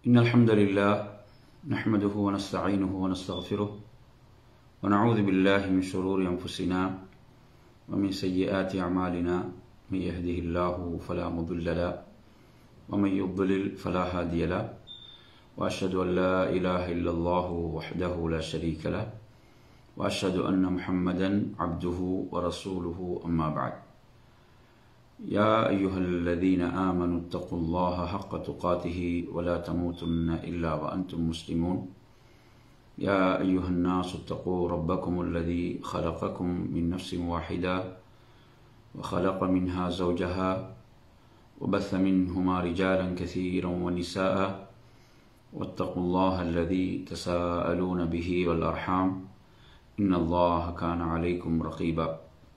إن الحمد لله نحمده ونستعينه ونستغفره ونعوذ بالله من شرور أنفسنا ومن سيئات أعمالنا من يهده الله فلا مضل له ومن يضلل فلا هادي له وأشهد أن لا إله إلا الله وحده لا شريك له وأشهد أن محمدا عبده ورسوله أما بعد يا أيها الذين آمنوا اتقوا الله حق تقاته ولا تموتن إلا وأنتم مسلمون يا أيها الناس اتقوا ربكم الذي خلقكم من نفس واحدة وخلق منها زوجها وبث منهما رجالا كثيرا ونساء واتقوا الله الذي تساءلون به والأرحام إن الله كان عليكم رقيبا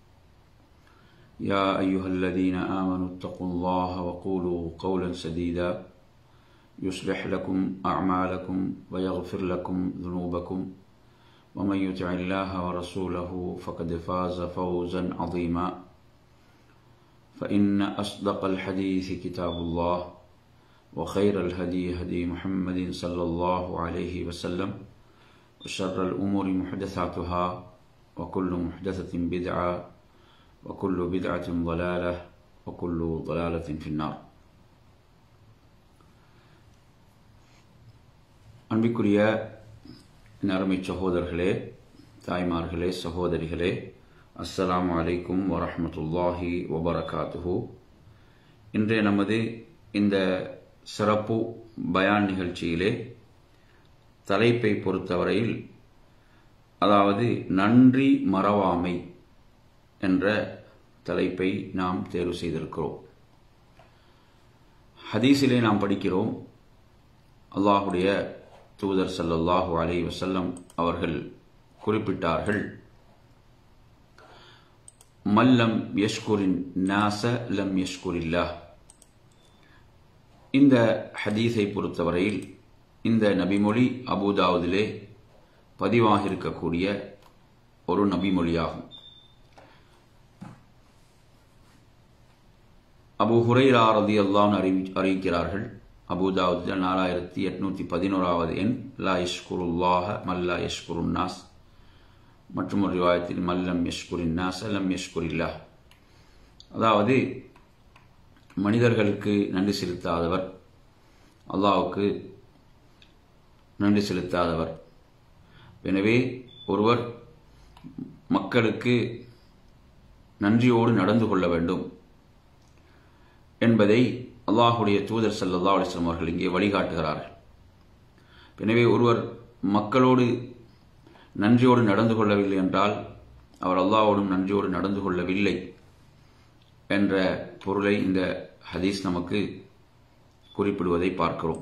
يا أيها الذين آمنوا اتقوا الله وقولوا قولا سديدا يصلح لكم أعمالكم ويغفر لكم ذنوبكم ومن يطع الله ورسوله فقد فاز فوزا عظيما فإن أصدق الحديث كتاب الله وخير الهدي هدي محمد صلى الله عليه وسلم وشر الأمور محدثاتها وكل محدثة بدعة وكل بدعة ضلالة وكل ضلالة في النار அன்பிற்குரிய நறுமை சகோதரர்களே தாய்மார்களே சகோதரிகளே அஸ்ஸலாமு அலைக்கும் வரஹமத்துல்லாஹி வபரகாத்துஹு இன்றைய நமது இந்த சிறப்பு பயான் நிகழ்ச்சியிலே தலைப்பை பொறுத்தவரையில் அதாவது நன்றி மறவாமை என்ற தலைப்பை நாம் தேர்வு செய்திருக்கிறோம் ஹதீஸிலே நாம் படிக்கிறோம் அல்லாஹுடைய தூதர் சல்லல்லாஹு அலை வசல்லம் அவர்கள் குறிப்பிட்டார்கள் மல்லம் யஷ்குரின் நாச லம் யஷ்குரில்லா இந்த ஹதீஸை பொறுத்தவரையில் இந்த நபிமொழி அபுதாவுதிலே பதிவாக இருக்கக்கூடிய ஒரு நபிமொழியாகும் அபு ஹுரைரா ரதி அல்லான் அறிவி அறிவிக்கிறார்கள் அபுதாவுத் நாலாயிரத்தி எட்நூத்தி பதினோராவது எண் லா யஷ்குருல்லாஹ மல்லா யஷ்குருன்னாஸ் மற்றும் ஒரு ரிவாயத்தில் மல்லம் யஷ்குரின் நாஸ் லம் யஷ்குரில்லா அதாவது மனிதர்களுக்கு நன்றி செலுத்தாதவர் அல்லாவுக்கு நன்றி செலுத்தாதவர் எனவே ஒருவர் மக்களுக்கு நன்றியோடு நடந்து கொள்ள வேண்டும் என்பதை அல்லாஹுடைய தூதர் சல்லா அலிஸ்லாம் அவர்கள் இங்கே வழிகாட்டுகிறார்கள் எனவே ஒருவர் மக்களோடு நன்றியோடு நடந்து கொள்ளவில்லை என்றால் அவர் அல்லாவோடும் நன்றியோடு நடந்து கொள்ளவில்லை என்ற பொருளை இந்த ஹதீஸ் நமக்கு குறிப்பிடுவதை பார்க்கிறோம்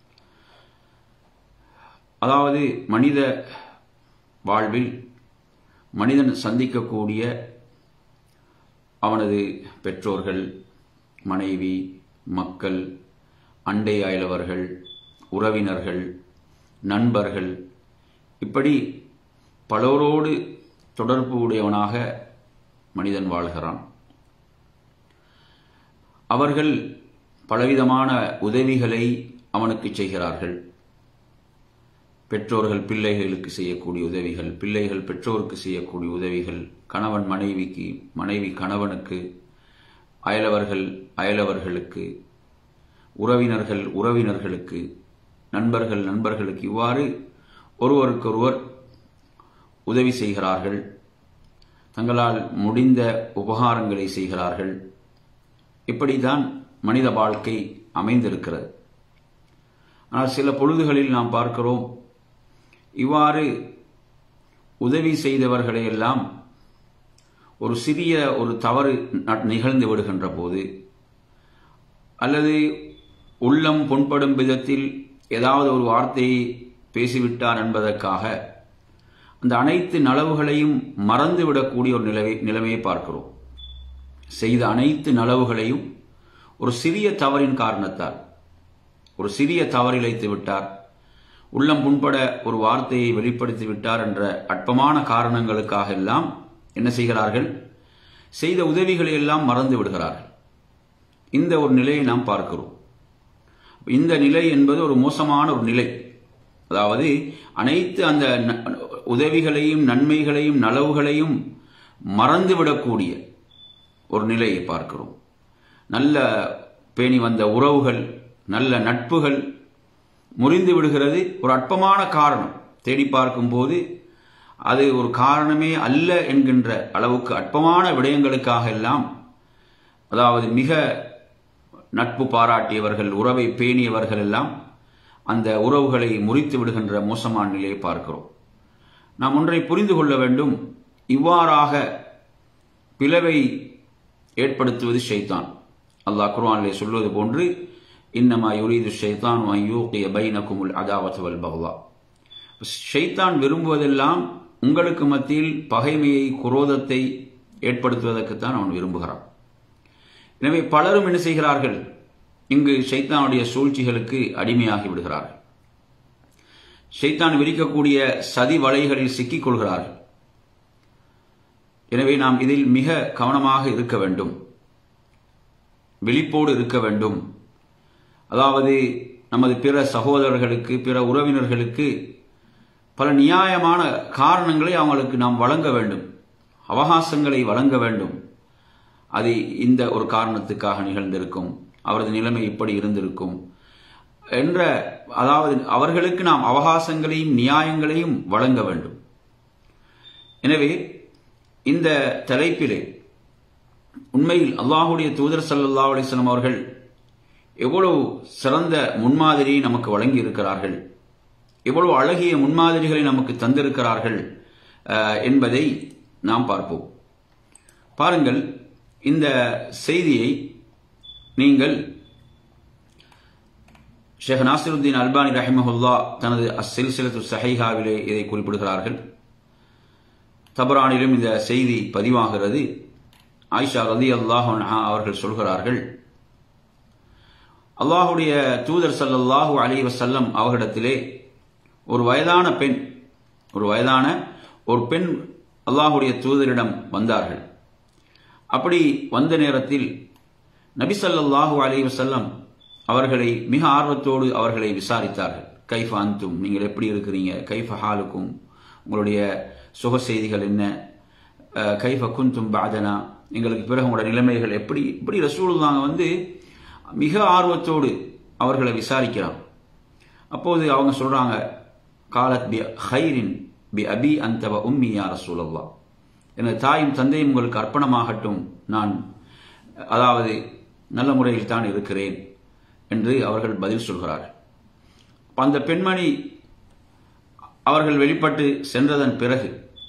அதாவது மனித வாழ்வில் மனிதன் சந்திக்கக்கூடிய அவனது பெற்றோர்கள் மனைவி மக்கள் அண்டை அயலவர்கள் உறவினர்கள் நண்பர்கள் இப்படி பலரோடு தொடர்பு உடையவனாக மனிதன் வாழ்கிறான் அவர்கள் பலவிதமான உதவிகளை அவனுக்கு செய்கிறார்கள் பெற்றோர்கள் பிள்ளைகளுக்கு செய்யக்கூடிய உதவிகள் பிள்ளைகள் பெற்றோருக்கு செய்யக்கூடிய உதவிகள் கணவன் மனைவிக்கு மனைவி கணவனுக்கு அயலவர்கள் அயலவர்களுக்கு உறவினர்கள் உறவினர்களுக்கு நண்பர்கள் நண்பர்களுக்கு இவ்வாறு ஒருவருக்கொருவர் உதவி செய்கிறார்கள் தங்களால் முடிந்த உபகாரங்களை செய்கிறார்கள் இப்படிதான் மனித வாழ்க்கை அமைந்திருக்கிறது ஆனால் சில பொழுதுகளில் நாம் பார்க்கிறோம் இவ்வாறு உதவி செய்தவர்களை எல்லாம் ஒரு சிறிய ஒரு தவறு நிகழ்ந்து விடுகின்ற போது அல்லது உள்ளம் புண்படும் விதத்தில் ஏதாவது ஒரு வார்த்தையை பேசிவிட்டார் என்பதற்காக அந்த அனைத்து நலவுகளையும் மறந்துவிடக்கூடிய ஒரு நிலவை நிலைமையை பார்க்கிறோம் செய்த அனைத்து நலவுகளையும் ஒரு சிறிய தவறின் காரணத்தால் ஒரு சிறிய தவறிழைத்து விட்டார் உள்ளம் புண்பட ஒரு வார்த்தையை வெளிப்படுத்தி விட்டார் என்ற அற்பமான காரணங்களுக்காக எல்லாம் என்ன செய்கிறார்கள் செய்த உதவிகளை எல்லாம் மறந்து விடுகிறார்கள் இந்த ஒரு நிலையை நாம் பார்க்கிறோம் இந்த நிலை என்பது ஒரு மோசமான ஒரு நிலை அதாவது அனைத்து அந்த உதவிகளையும் நன்மைகளையும் நலவுகளையும் மறந்துவிடக்கூடிய ஒரு நிலையை பார்க்கிறோம் நல்ல பேணி வந்த உறவுகள் நல்ல நட்புகள் முறிந்து விடுகிறது ஒரு அற்பமான காரணம் தேடி பார்க்கும்போது அது ஒரு காரணமே அல்ல என்கின்ற அளவுக்கு அற்பமான விடயங்களுக்காக எல்லாம் அதாவது மிக நட்பு பாராட்டியவர்கள் உறவை பேணியவர்கள் எல்லாம் அந்த உறவுகளை முறித்து விடுகின்ற மோசமான நிலையை பார்க்கிறோம் நாம் ஒன்றை புரிந்து கொள்ள வேண்டும் இவ்வாறாக பிளவை ஏற்படுத்துவது ஷைத்தான் அல்லாஹ் குர்ஆனிலே சொல்வது போன்று இன்னமா யுரீது ஷைத்தான் யூகிய பைனகுமுல் அதாவத் வல் பக்தா ஷைத்தான் விரும்புவதெல்லாம் உங்களுக்கு மத்தியில் பகைமையை குரோதத்தை ஏற்படுத்துவதற்குத்தான் அவன் விரும்புகிறான் எனவே பலரும் என்ன செய்கிறார்கள் இங்கு ஷைத்தானுடைய சூழ்ச்சிகளுக்கு அடிமையாகி விடுகிறார்கள் ஷைத்தான் விரிக்கக்கூடிய சதி வலைகளில் சிக்கிக் கொள்கிறார்கள் எனவே நாம் இதில் மிக கவனமாக இருக்க வேண்டும் விழிப்போடு இருக்க வேண்டும் அதாவது நமது பிற சகோதரர்களுக்கு பிற உறவினர்களுக்கு பல நியாயமான காரணங்களை அவங்களுக்கு நாம் வழங்க வேண்டும் அவகாசங்களை வழங்க வேண்டும் அது இந்த ஒரு காரணத்துக்காக நிகழ்ந்திருக்கும் அவரது நிலைமை இப்படி இருந்திருக்கும் என்ற அதாவது அவர்களுக்கு நாம் அவகாசங்களையும் நியாயங்களையும் வழங்க வேண்டும் எனவே இந்த தலைப்பிலே உண்மையில் அல்லாஹுடைய தூதர் சல்லா அலிஸ்லாம் அவர்கள் எவ்வளவு சிறந்த முன்மாதிரியை நமக்கு வழங்கி இருக்கிறார்கள் எவ்வளவு அழகிய முன்மாதிரிகளை நமக்கு தந்திருக்கிறார்கள் என்பதை நாம் பார்ப்போம் பாருங்கள் இந்த செய்தியை நீங்கள் ஷேக் நாசிருத்தீன் அல்பானி ரஹிமஹுல்லா தனது அசில்சிலத்து சஹைஹாவிலே இதை குறிப்பிடுகிறார்கள் தபரானிலும் இந்த செய்தி பதிவாகிறது ஆயிஷா ரதி அல்லாஹ் அவர்கள் சொல்கிறார்கள் அல்லாஹுடைய தூதர் சல்லல்லாஹு அலி வசல்லம் அவர்களிடத்திலே ஒரு வயதான பெண் ஒரு வயதான ஒரு பெண் அல்லாஹுடைய தூதரிடம் வந்தார்கள் அப்படி வந்த நேரத்தில் நபி சல்லாஹூ அலி வசல்லம் அவர்களை மிக ஆர்வத்தோடு அவர்களை விசாரித்தார்கள் கைஃப அந்தும் நீங்கள் எப்படி இருக்கிறீங்க கைஃப ஹாலுக்கும் உங்களுடைய சுக செய்திகள் என்ன கைஃப குந்தும் பாதனா எங்களுக்கு பிறகு உங்களோட நிலைமைகள் எப்படி இப்படி ரசூலுல்லாங்க வந்து மிக ஆர்வத்தோடு அவர்களை விசாரிக்கிறான் அப்போது அவங்க சொல்றாங்க காலத் பி ஹைரின் பி அபி அந்தவ உம்மி யா ரசூலல்லா எனது தாயும் தந்தையும் உங்களுக்கு அர்ப்பணமாகட்டும் நான் அதாவது நல்ல முறையில் தான் இருக்கிறேன் என்று அவர்கள் பதில் சொல்கிறார்கள் அந்த பெண்மணி அவர்கள் வெளிப்பட்டு சென்றதன் பிறகு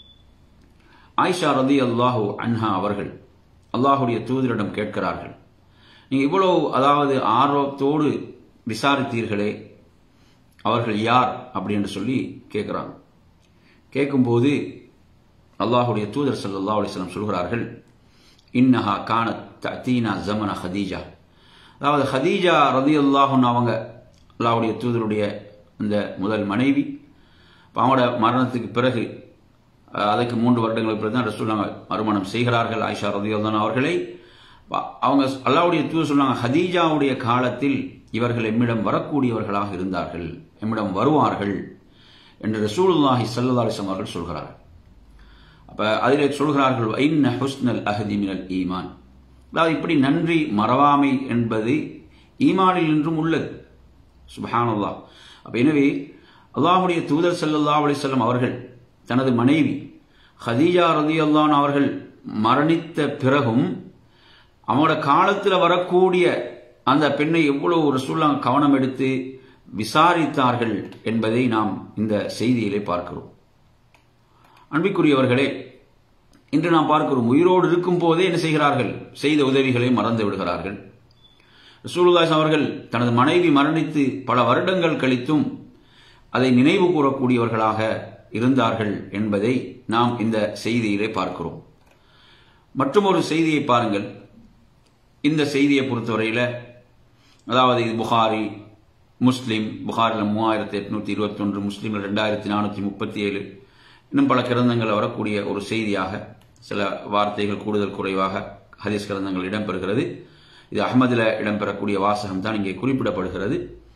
ஆயிஷா ரதி அல்லாஹூ அன்ஹா அவர்கள் அல்லாஹுடைய தூதரிடம் கேட்கிறார்கள் நீங்க இவ்வளவு அதாவது ஆர்வத்தோடு விசாரித்தீர்களே அவர்கள் யார் அப்படின்னு சொல்லி கேட்கிறாங்க கேட்கும்போது அல்லாஹுடைய தூதர் சல்லா அலிஸ்லாம் சொல்கிறார்கள் இன்னஹா கானத் தீனா ஜமன ஹதீஜா அதாவது ஹதீஜா ரதி அல்லாஹுன்னு அவங்க அல்லாஹுடைய தூதருடைய அந்த முதல் மனைவி அவங்களோட மரணத்துக்கு பிறகு அதுக்கு மூன்று வருடங்களுக்கு பிறகு தான் ரசூல்லாங்க மறுமணம் செய்கிறார்கள் ஆயிஷா ரதியுல்லான் அவர்களை அவங்க அல்லாவுடைய தூது சொன்னாங்க ஹதீஜாவுடைய காலத்தில் இவர்கள் எம்மிடம் வரக்கூடியவர்களாக இருந்தார்கள் எம்மிடம் வருவார்கள் என்று ரசூலுல்லாஹி சல்லா அலிஸ்லாம் அவர்கள் சொல்கிறார்கள் அப்ப அதிலே சொல்கிறார்கள் ஐன்ன ஹுஸ்னல் அஹதி மினல் ஈமான் அதாவது இப்படி நன்றி மறவாமை என்பது ஈமானில் இன்றும் உள்ளது சுபஹானுல்லா அப்ப எனவே அல்லாஹுடைய தூதர் சல்லல்லா அலிசல்லம் அவர்கள் தனது மனைவி ஹதீஜா ரதி அல்லான் அவர்கள் மரணித்த பிறகும் அவனோட காலத்தில் வரக்கூடிய அந்த பெண்ணை எவ்வளவு ஒரு சூழல் கவனம் எடுத்து விசாரித்தார்கள் என்பதை நாம் இந்த செய்தியிலே பார்க்கிறோம் அன்பிற்குரியவர்களே இன்று நாம் பார்க்கிறோம் உயிரோடு இருக்கும் போதே என்ன செய்கிறார்கள் செய்த உதவிகளை மறந்து விடுகிறார்கள் ரசூலுல்லாஸ் அவர்கள் தனது மனைவி மரணித்து பல வருடங்கள் கழித்தும் அதை நினைவு கூறக்கூடியவர்களாக இருந்தார்கள் என்பதை நாம் இந்த செய்தியிலே பார்க்கிறோம் மற்றும் ஒரு செய்தியை பாருங்கள் இந்த செய்தியை பொறுத்தவரையில் அதாவது இது புகாரி முஸ்லீம் புகாரில் மூவாயிரத்தி எட்நூத்தி இருபத்தி ஒன்று முஸ்லீமில் ரெண்டாயிரத்தி நானூற்றி முப்பத்தி ஏழு இன்னும் பல கிரந்தங்கள் வரக்கூடிய ஒரு செய்தியாக சில வார்த்தைகள் கூடுதல் குறைவாக ஹதீஸ் கிரந்தங்கள் இடம்பெறுகிறது இது அகமதில் இடம்பெறக்கூடிய வாசகம் தான் இங்கே குறிப்பிடப்படுகிறது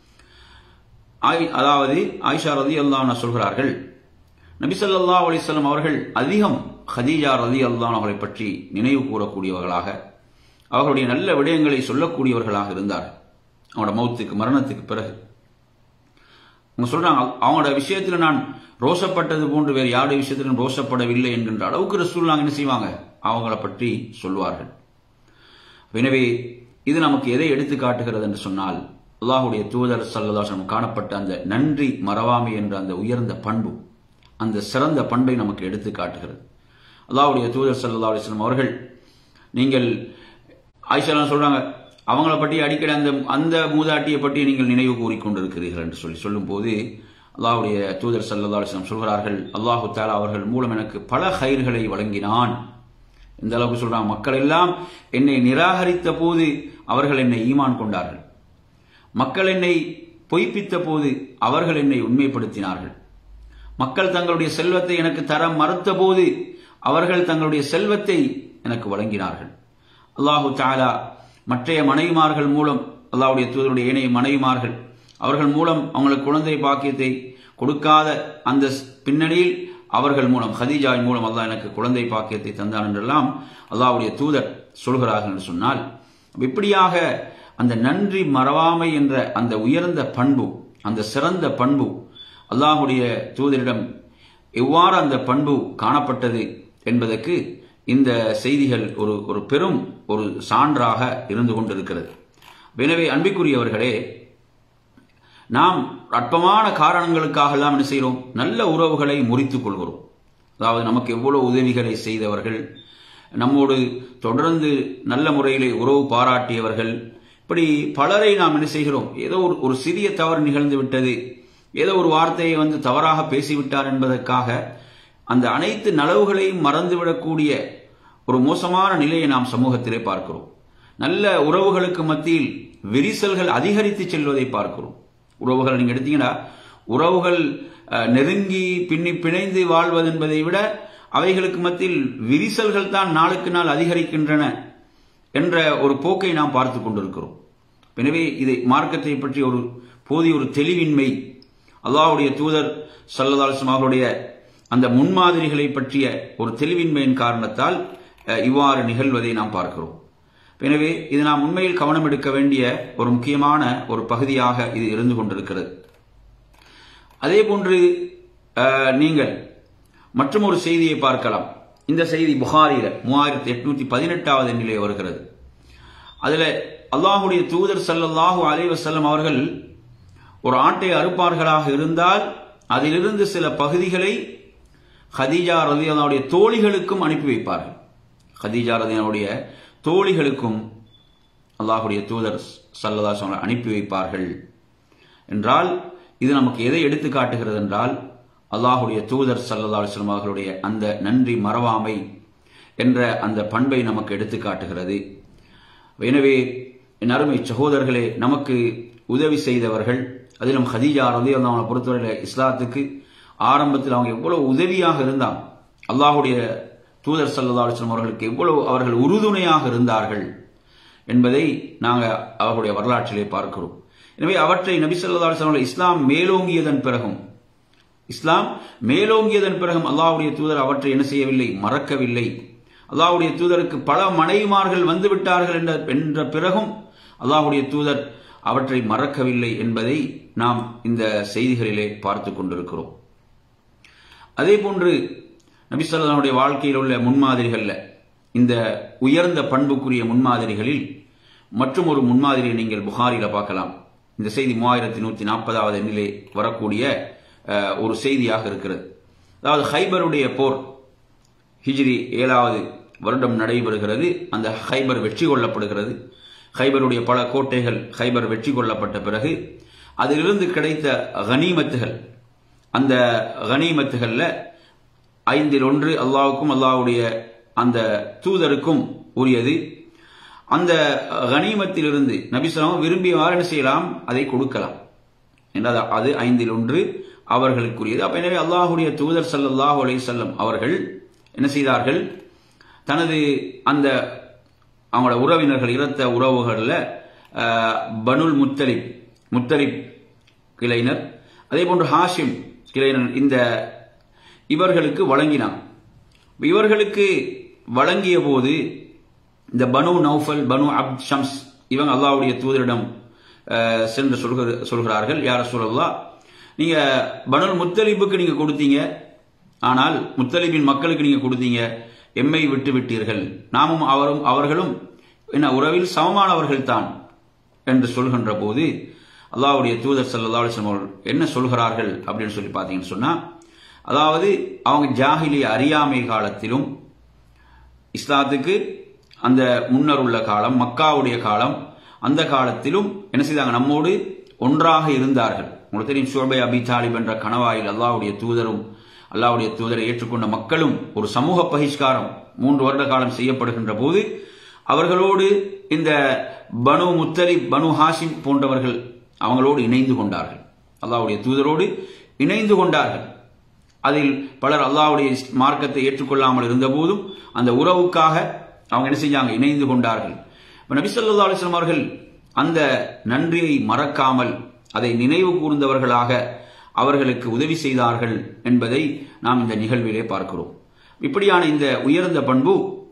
ஆய்- அதாவது ஆயிஷா ரதி அல்லாஹ் சொல்கிறார்கள் நபிசல்லா அலிஸ்லாம் அவர்கள் அதிகம் ஹதீஜா ரதி அல்லான் அவர்களை பற்றி நினைவு கூறக்கூடியவர்களாக அவர்களுடைய நல்ல விடயங்களை சொல்லக்கூடியவர்களாக இருந்தார்கள் அவங்களோட மௌத்துக்கு மரணத்துக்கு பிறகு அவங்க சொல்றாங்க அவங்களோட விஷயத்தில் நான் ரோஷப்பட்டது போன்று வேறு யாருடைய விஷயத்தில் நான் ரோஷப்படவில்லை என்கின்ற அளவுக்கு ரசூல்லாங்க என்ன செய்வாங்க அவங்கள பற்றி சொல்வார்கள் எனவே இது நமக்கு எதை எடுத்து காட்டுகிறது என்று சொன்னால் அல்லாஹுடைய தூதர் சல்லதாசனம் காணப்பட்ட அந்த நன்றி மறவாமை என்ற அந்த உயர்ந்த பண்பு அந்த சிறந்த பண்பை நமக்கு எடுத்து காட்டுகிறது அல்லாஹ்வுடைய தூதர் சல்லா அலிஸ்லாம் அவர்கள் நீங்கள் ஆயிஷா சொல்றாங்க அவங்கள பற்றி அடிக்கடி அந்த அந்த மூதாட்டியை பற்றி நீங்கள் நினைவு கூறிக்கொண்டிருக்கிறீர்கள் என்று சொல்லி சொல்லும்போது அல்லாஹ்வுடைய தூதர் சல்லா அலிஸ்லாம் சொல்கிறார்கள் அல்லாஹு தாலா அவர்கள் மூலம் எனக்கு பல கயிர்களை வழங்கினான் இந்த அளவுக்கு சொல்றாங்க மக்கள் எல்லாம் என்னை நிராகரித்த போது அவர்கள் என்னை ஈமான் கொண்டார்கள் மக்கள் என்னை பொய்ப்பித்த போது அவர்கள் என்னை உண்மைப்படுத்தினார்கள் மக்கள் தங்களுடைய செல்வத்தை எனக்கு தர மறுத்த போது அவர்கள் தங்களுடைய செல்வத்தை எனக்கு வழங்கினார்கள் அல்லாஹு தாலா மற்றைய மனைவிமார்கள் மூலம் அல்லாஹ்வுடைய தூதருடைய ஏனைய மனைவிமார்கள் அவர்கள் மூலம் அவங்களுக்கு குழந்தை பாக்கியத்தை கொடுக்காத அந்த பின்னணியில் அவர்கள் மூலம் ஹதீஜாவின் மூலம் அல்லாஹ் எனக்கு குழந்தை பாக்கியத்தை தந்தான் என்றெல்லாம் அல்லாஹ்வுடைய தூதர் சொல்கிறார்கள் என்று சொன்னால் இப்படியாக அந்த நன்றி மறவாமை என்ற அந்த உயர்ந்த பண்பு அந்த சிறந்த பண்பு அல்லாஹுடைய தூதரிடம் எவ்வாறு அந்த பண்பு காணப்பட்டது என்பதற்கு இந்த செய்திகள் ஒரு ஒரு பெரும் ஒரு சான்றாக இருந்து கொண்டிருக்கிறது எனவே அன்பிற்குரியவர்களே நாம் அற்பமான காரணங்களுக்காக எல்லாம் என்ன செய்கிறோம் நல்ல உறவுகளை முறித்துக் கொள்கிறோம் அதாவது நமக்கு எவ்வளவு உதவிகளை செய்தவர்கள் நம்மோடு தொடர்ந்து நல்ல முறையிலே உறவு பாராட்டியவர்கள் இப்படி பலரை நாம் என்ன செய்கிறோம் ஏதோ ஒரு ஒரு சிறிய தவறு நிகழ்ந்து விட்டது ஏதோ ஒரு வார்த்தையை வந்து தவறாக பேசிவிட்டார் என்பதற்காக அந்த அனைத்து நலவுகளையும் மறந்துவிடக்கூடிய ஒரு மோசமான நிலையை நாம் சமூகத்திலே பார்க்கிறோம் நல்ல உறவுகளுக்கு மத்தியில் விரிசல்கள் அதிகரித்து செல்வதை பார்க்கிறோம் உறவுகள் நீங்க எடுத்தீங்கன்னா உறவுகள் அஹ், நெருங்கி பின்னி பிணைந்து வாழ்வது என்பதை விட அவைகளுக்கு மத்தியில் விரிசல்கள் தான் நாளுக்கு நாள் அதிகரிக்கின்றன என்ற ஒரு போக்கை நாம் பார்த்து கொண்டிருக்கிறோம் எனவே இதை மார்க்கத்தை பற்றி ஒரு போதிய ஒரு தெளிவின்மை அல்லாஹ்வுடைய தூதர் சல்லதாலிஸ்லாம் அவர்களுடைய அந்த முன்மாதிரிகளை பற்றிய ஒரு தெளிவின்மையின் காரணத்தால் அஹ், இவ்வாறு நிகழ்வதை நாம் பார்க்கிறோம் எனவே இது நாம் உண்மையில் கவனம் எடுக்க வேண்டிய ஒரு முக்கியமான ஒரு பகுதியாக இது இருந்து கொண்டிருக்கிறது அதே போன்று அஹ், நீங்கள் மற்றும் ஒரு செய்தியை பார்க்கலாம் இந்த செய்தி புகாரில மூவாயிரத்தி எட்நூத்தி பதினெட்டாவது எண்ணிலே வருகிறது அதுல அல்லாஹுடைய தூதர் ஸல்லல்லாஹு அலைஹி வஸல்லம் அவர்கள் ஒரு ஆட்டை அறுப்பார்களாக இருந்தால் அதிலிருந்து சில பகுதிகளை ஹதீஜா ரதியாவுடைய தோழிகளுக்கும் அனுப்பி வைப்பார்கள் ஹதீஜா ரதியாவுடைய தோழிகளுக்கும் அல்லாஹுடைய தூதர் சல்லல்லாஹு அலைஹி அனுப்பி வைப்பார்கள் என்றால் இது நமக்கு எதை எடுத்து காட்டுகிறது என்றால் அல்லாஹுடைய தூதர் சல்லல்லாஹு அலைஹி வஸல்லம் அவர்களுடைய அந்த நன்றி மறவாமை என்ற அந்த பண்பை நமக்கு எடுத்து காட்டுகிறது எனவே என் அருமை சகோதரர்களே நமக்கு உதவி செய்தவர்கள் அதிலும் ஹதீஜா ரதி அவங்களை பொறுத்தவரையில் இஸ்லாத்துக்கு ஆரம்பத்தில் அவங்க எவ்வளவு உதவியாக இருந்தாங்க அல்லாஹுடைய தூதர் சல்லா அலுவலம் அவர்களுக்கு எவ்வளவு அவர்கள் உறுதுணையாக இருந்தார்கள் என்பதை நாங்கள் அவர்களுடைய வரலாற்றிலே பார்க்கிறோம் எனவே அவற்றை நபி ஸல்லல்லாஹு அலைஹி வஸல்லம் இஸ்லாம் மேலோங்கியதன் பிறகும் இஸ்லாம் மேலோங்கியதன் பிறகும் அல்லாஹ்வுடைய தூதர் அவற்றை என்ன செய்யவில்லை மறக்கவில்லை அல்லாஹ்வுடைய தூதருக்கு பல மனைவிமார்கள் வந்து விட்டார்கள் என்ற என்ற பிறகும் அல்லாஹ்வுடைய தூதர் அவற்றை மறக்கவில்லை என்பதை நாம் இந்த செய்திகளிலே பார்த்து கொண்டிருக்கிறோம் அதே போன்று நபிசல்லாவுடைய வாழ்க்கையில் உள்ள முன்மாதிரிகள்ல இந்த உயர்ந்த பண்புக்குரிய முன்மாதிரிகளில் மற்றும் ஒரு முன்மாதிரியை நீங்கள் புகாரில பார்க்கலாம் இந்த செய்தி மூவாயிரத்தி நூத்தி நாற்பதாவது எண்ணிலே வரக்கூடிய அஹ், ஒரு செய்தியாக இருக்கிறது அதாவது ஹைபருடைய போர் ஹிஜ்ரி ஏழாவது வருடம் நடைபெறுகிறது அந்த ஹைபர் வெற்றி கொள்ளப்படுகிறது ஹைபருடைய பல கோட்டைகள் ஹைபர் வெற்றி கொள்ளப்பட்ட பிறகு அதிலிருந்து கிடைத்த கனிமத்துகள் அந்த கனிமத்துகள்ல ஐந்தில் ஒன்று அல்லாஹ்வுக்கும் அல்லாஹ்வுடைய அந்த தூதருக்கும் உரியது அந்த கனிமத்திலிருந்து நபிசலாம் விரும்பியவாறு என்ன செய்யலாம் அதை கொடுக்கலாம் என்றால் அது ஐந்தில் ஒன்று அவர்களுக்குரியது அப்ப எனவே அல்லாஹுடைய தூதர் ஸல்லல்லாஹு அலைஹி வஸல்லம் அவர்கள் என்ன செய்தார்கள் தனது அந்த அவங்களோட உறவினர்கள் இறத்த உறவுகளில் பனுல் முத்தலிப் முத்தலிப் கிளையினர் அதே போன்று ஹாஷிம் கிளையன் இந்த இவர்களுக்கு வழங்கினான் இவர்களுக்கு வழங்கிய போது இந்த பனு நௌஃபல் பனு அப் ஷம்ஸ் இவங்க அல்லாவுடைய தூதரிடம் அஹ், சென்று சொல்கிற சொல்கிறார்கள் யார சொல்லலாம் நீங்க பனுல் முத்தலிபுக்கு நீங்க கொடுத்தீங்க ஆனால் முத்தலிபின் மக்களுக்கு நீங்க கொடுத்தீங்க எம்மை விட்டு விட்டீர்கள் நாமும் அவரும் அவர்களும் என்ன உறவில் சமமானவர்கள் தான் என்று சொல்கின்ற போது அல்லாஹ்வுடைய தூதர் ஸல்லல்லாஹு அலைஹி வஸல்லம் அவர்கள் என்ன சொல்கிறார்கள் அப்படின்னு சொல்லி பார்த்தீங்கன்னு சொன்னா அதாவது அவங்க ஜாஹிலிய அறியாமை காலத்திலும் இஸ்லாத்துக்கு அந்த முன்னர் உள்ள காலம் மக்காவுடைய காலம் அந்த காலத்திலும் என்ன செய்தாங்க நம்மோடு ஒன்றாக இருந்தார்கள் உங்களுக்கு தெரியும் ஷோபை அபி தாலிப் என்ற கணவாயில் அல்லாஹ்வுடைய தூதரும் அல்லாஹ்வுடைய தூதரை ஏற்றுக்கொண்ட மக்களும் ஒரு சமூக பகிஷ்காரம் மூன்று வருட காலம் செய்யப்படுகின்ற போது அவர்களோடு இந்த பனு முத்தலிப் பனு ஹாஷிம் போன்றவர்கள் அவங்களோடு இணைந்து கொண்டார்கள் அல்லாஹ்வுடைய தூதரோடு இணைந்து கொண்டார்கள் அதில் பலர் அல்லாஹ்வுடைய மார்க்கத்தை ஏற்றுக்கொள்ளாமல் இருந்தபோதும் அந்த உறவுக்காக அவங்க என்ன செஞ்சாங்க இணைந்து கொண்டார்கள் இப்ப நபி ஸல்லல்லாஹு அலைஹி வஸல்லம் அவர்கள் அந்த நன்றியை மறக்காமல் அதை நினைவு கூர்ந்தவர்களாக அவர்களுக்கு உதவி செய்தார்கள் என்பதை நாம் இந்த நிகழ்விலே பார்க்கிறோம் இப்படியான இந்த உயர்ந்த பண்பு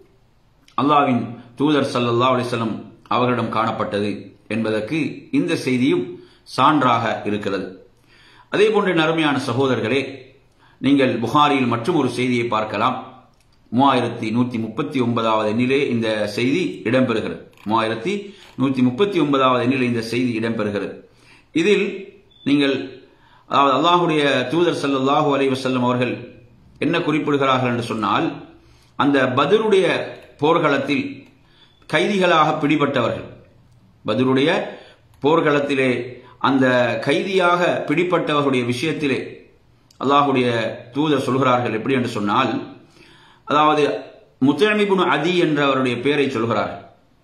அல்லாவின் தூதர் ஸல்லல்லாஹு அலைஹி வஸல்லம் அவர்களிடம் காணப்பட்டது என்பதற்கு இந்த செய்தியும் சான்றாக இருக்கிறது அதே போன்ற நறுமையான சகோதரர்களே நீங்கள் புகாரியில் மற்றும் ஒரு செய்தியை பார்க்கலாம் மூவாயிரத்தி நூத்தி முப்பத்தி ஒன்பதாவது எண்ணிலே இந்த செய்தி இடம்பெறுகிறது மூவாயிரத்தி நூத்தி முப்பத்தி ஒன்பதாவது எண்ணிலே இந்த செய்தி இடம்பெறுகிறது இதில் நீங்கள் அதாவது அல்லாஹுடைய தூதர் ஸல்லல்லாஹு அலைஹி வஸல்லம் அவர்கள் என்ன குறிப்பிடுகிறார்கள் என்று சொன்னால் அந்த பதருடைய போர்க்களத்தில் கைதிகளாக பிடிபட்டவர்கள் பதருடைய போர்க்களத்திலே அந்த கைதியாக பிடிப்பட்டவர்களுடைய விஷயத்திலே அல்லாஹுடைய தூதர் சொல்கிறார்கள் எப்படி என்று சொன்னால் அதாவது முத்தமிபுனு அதி என்றவருடைய பெயரை சொல்கிறார்கள்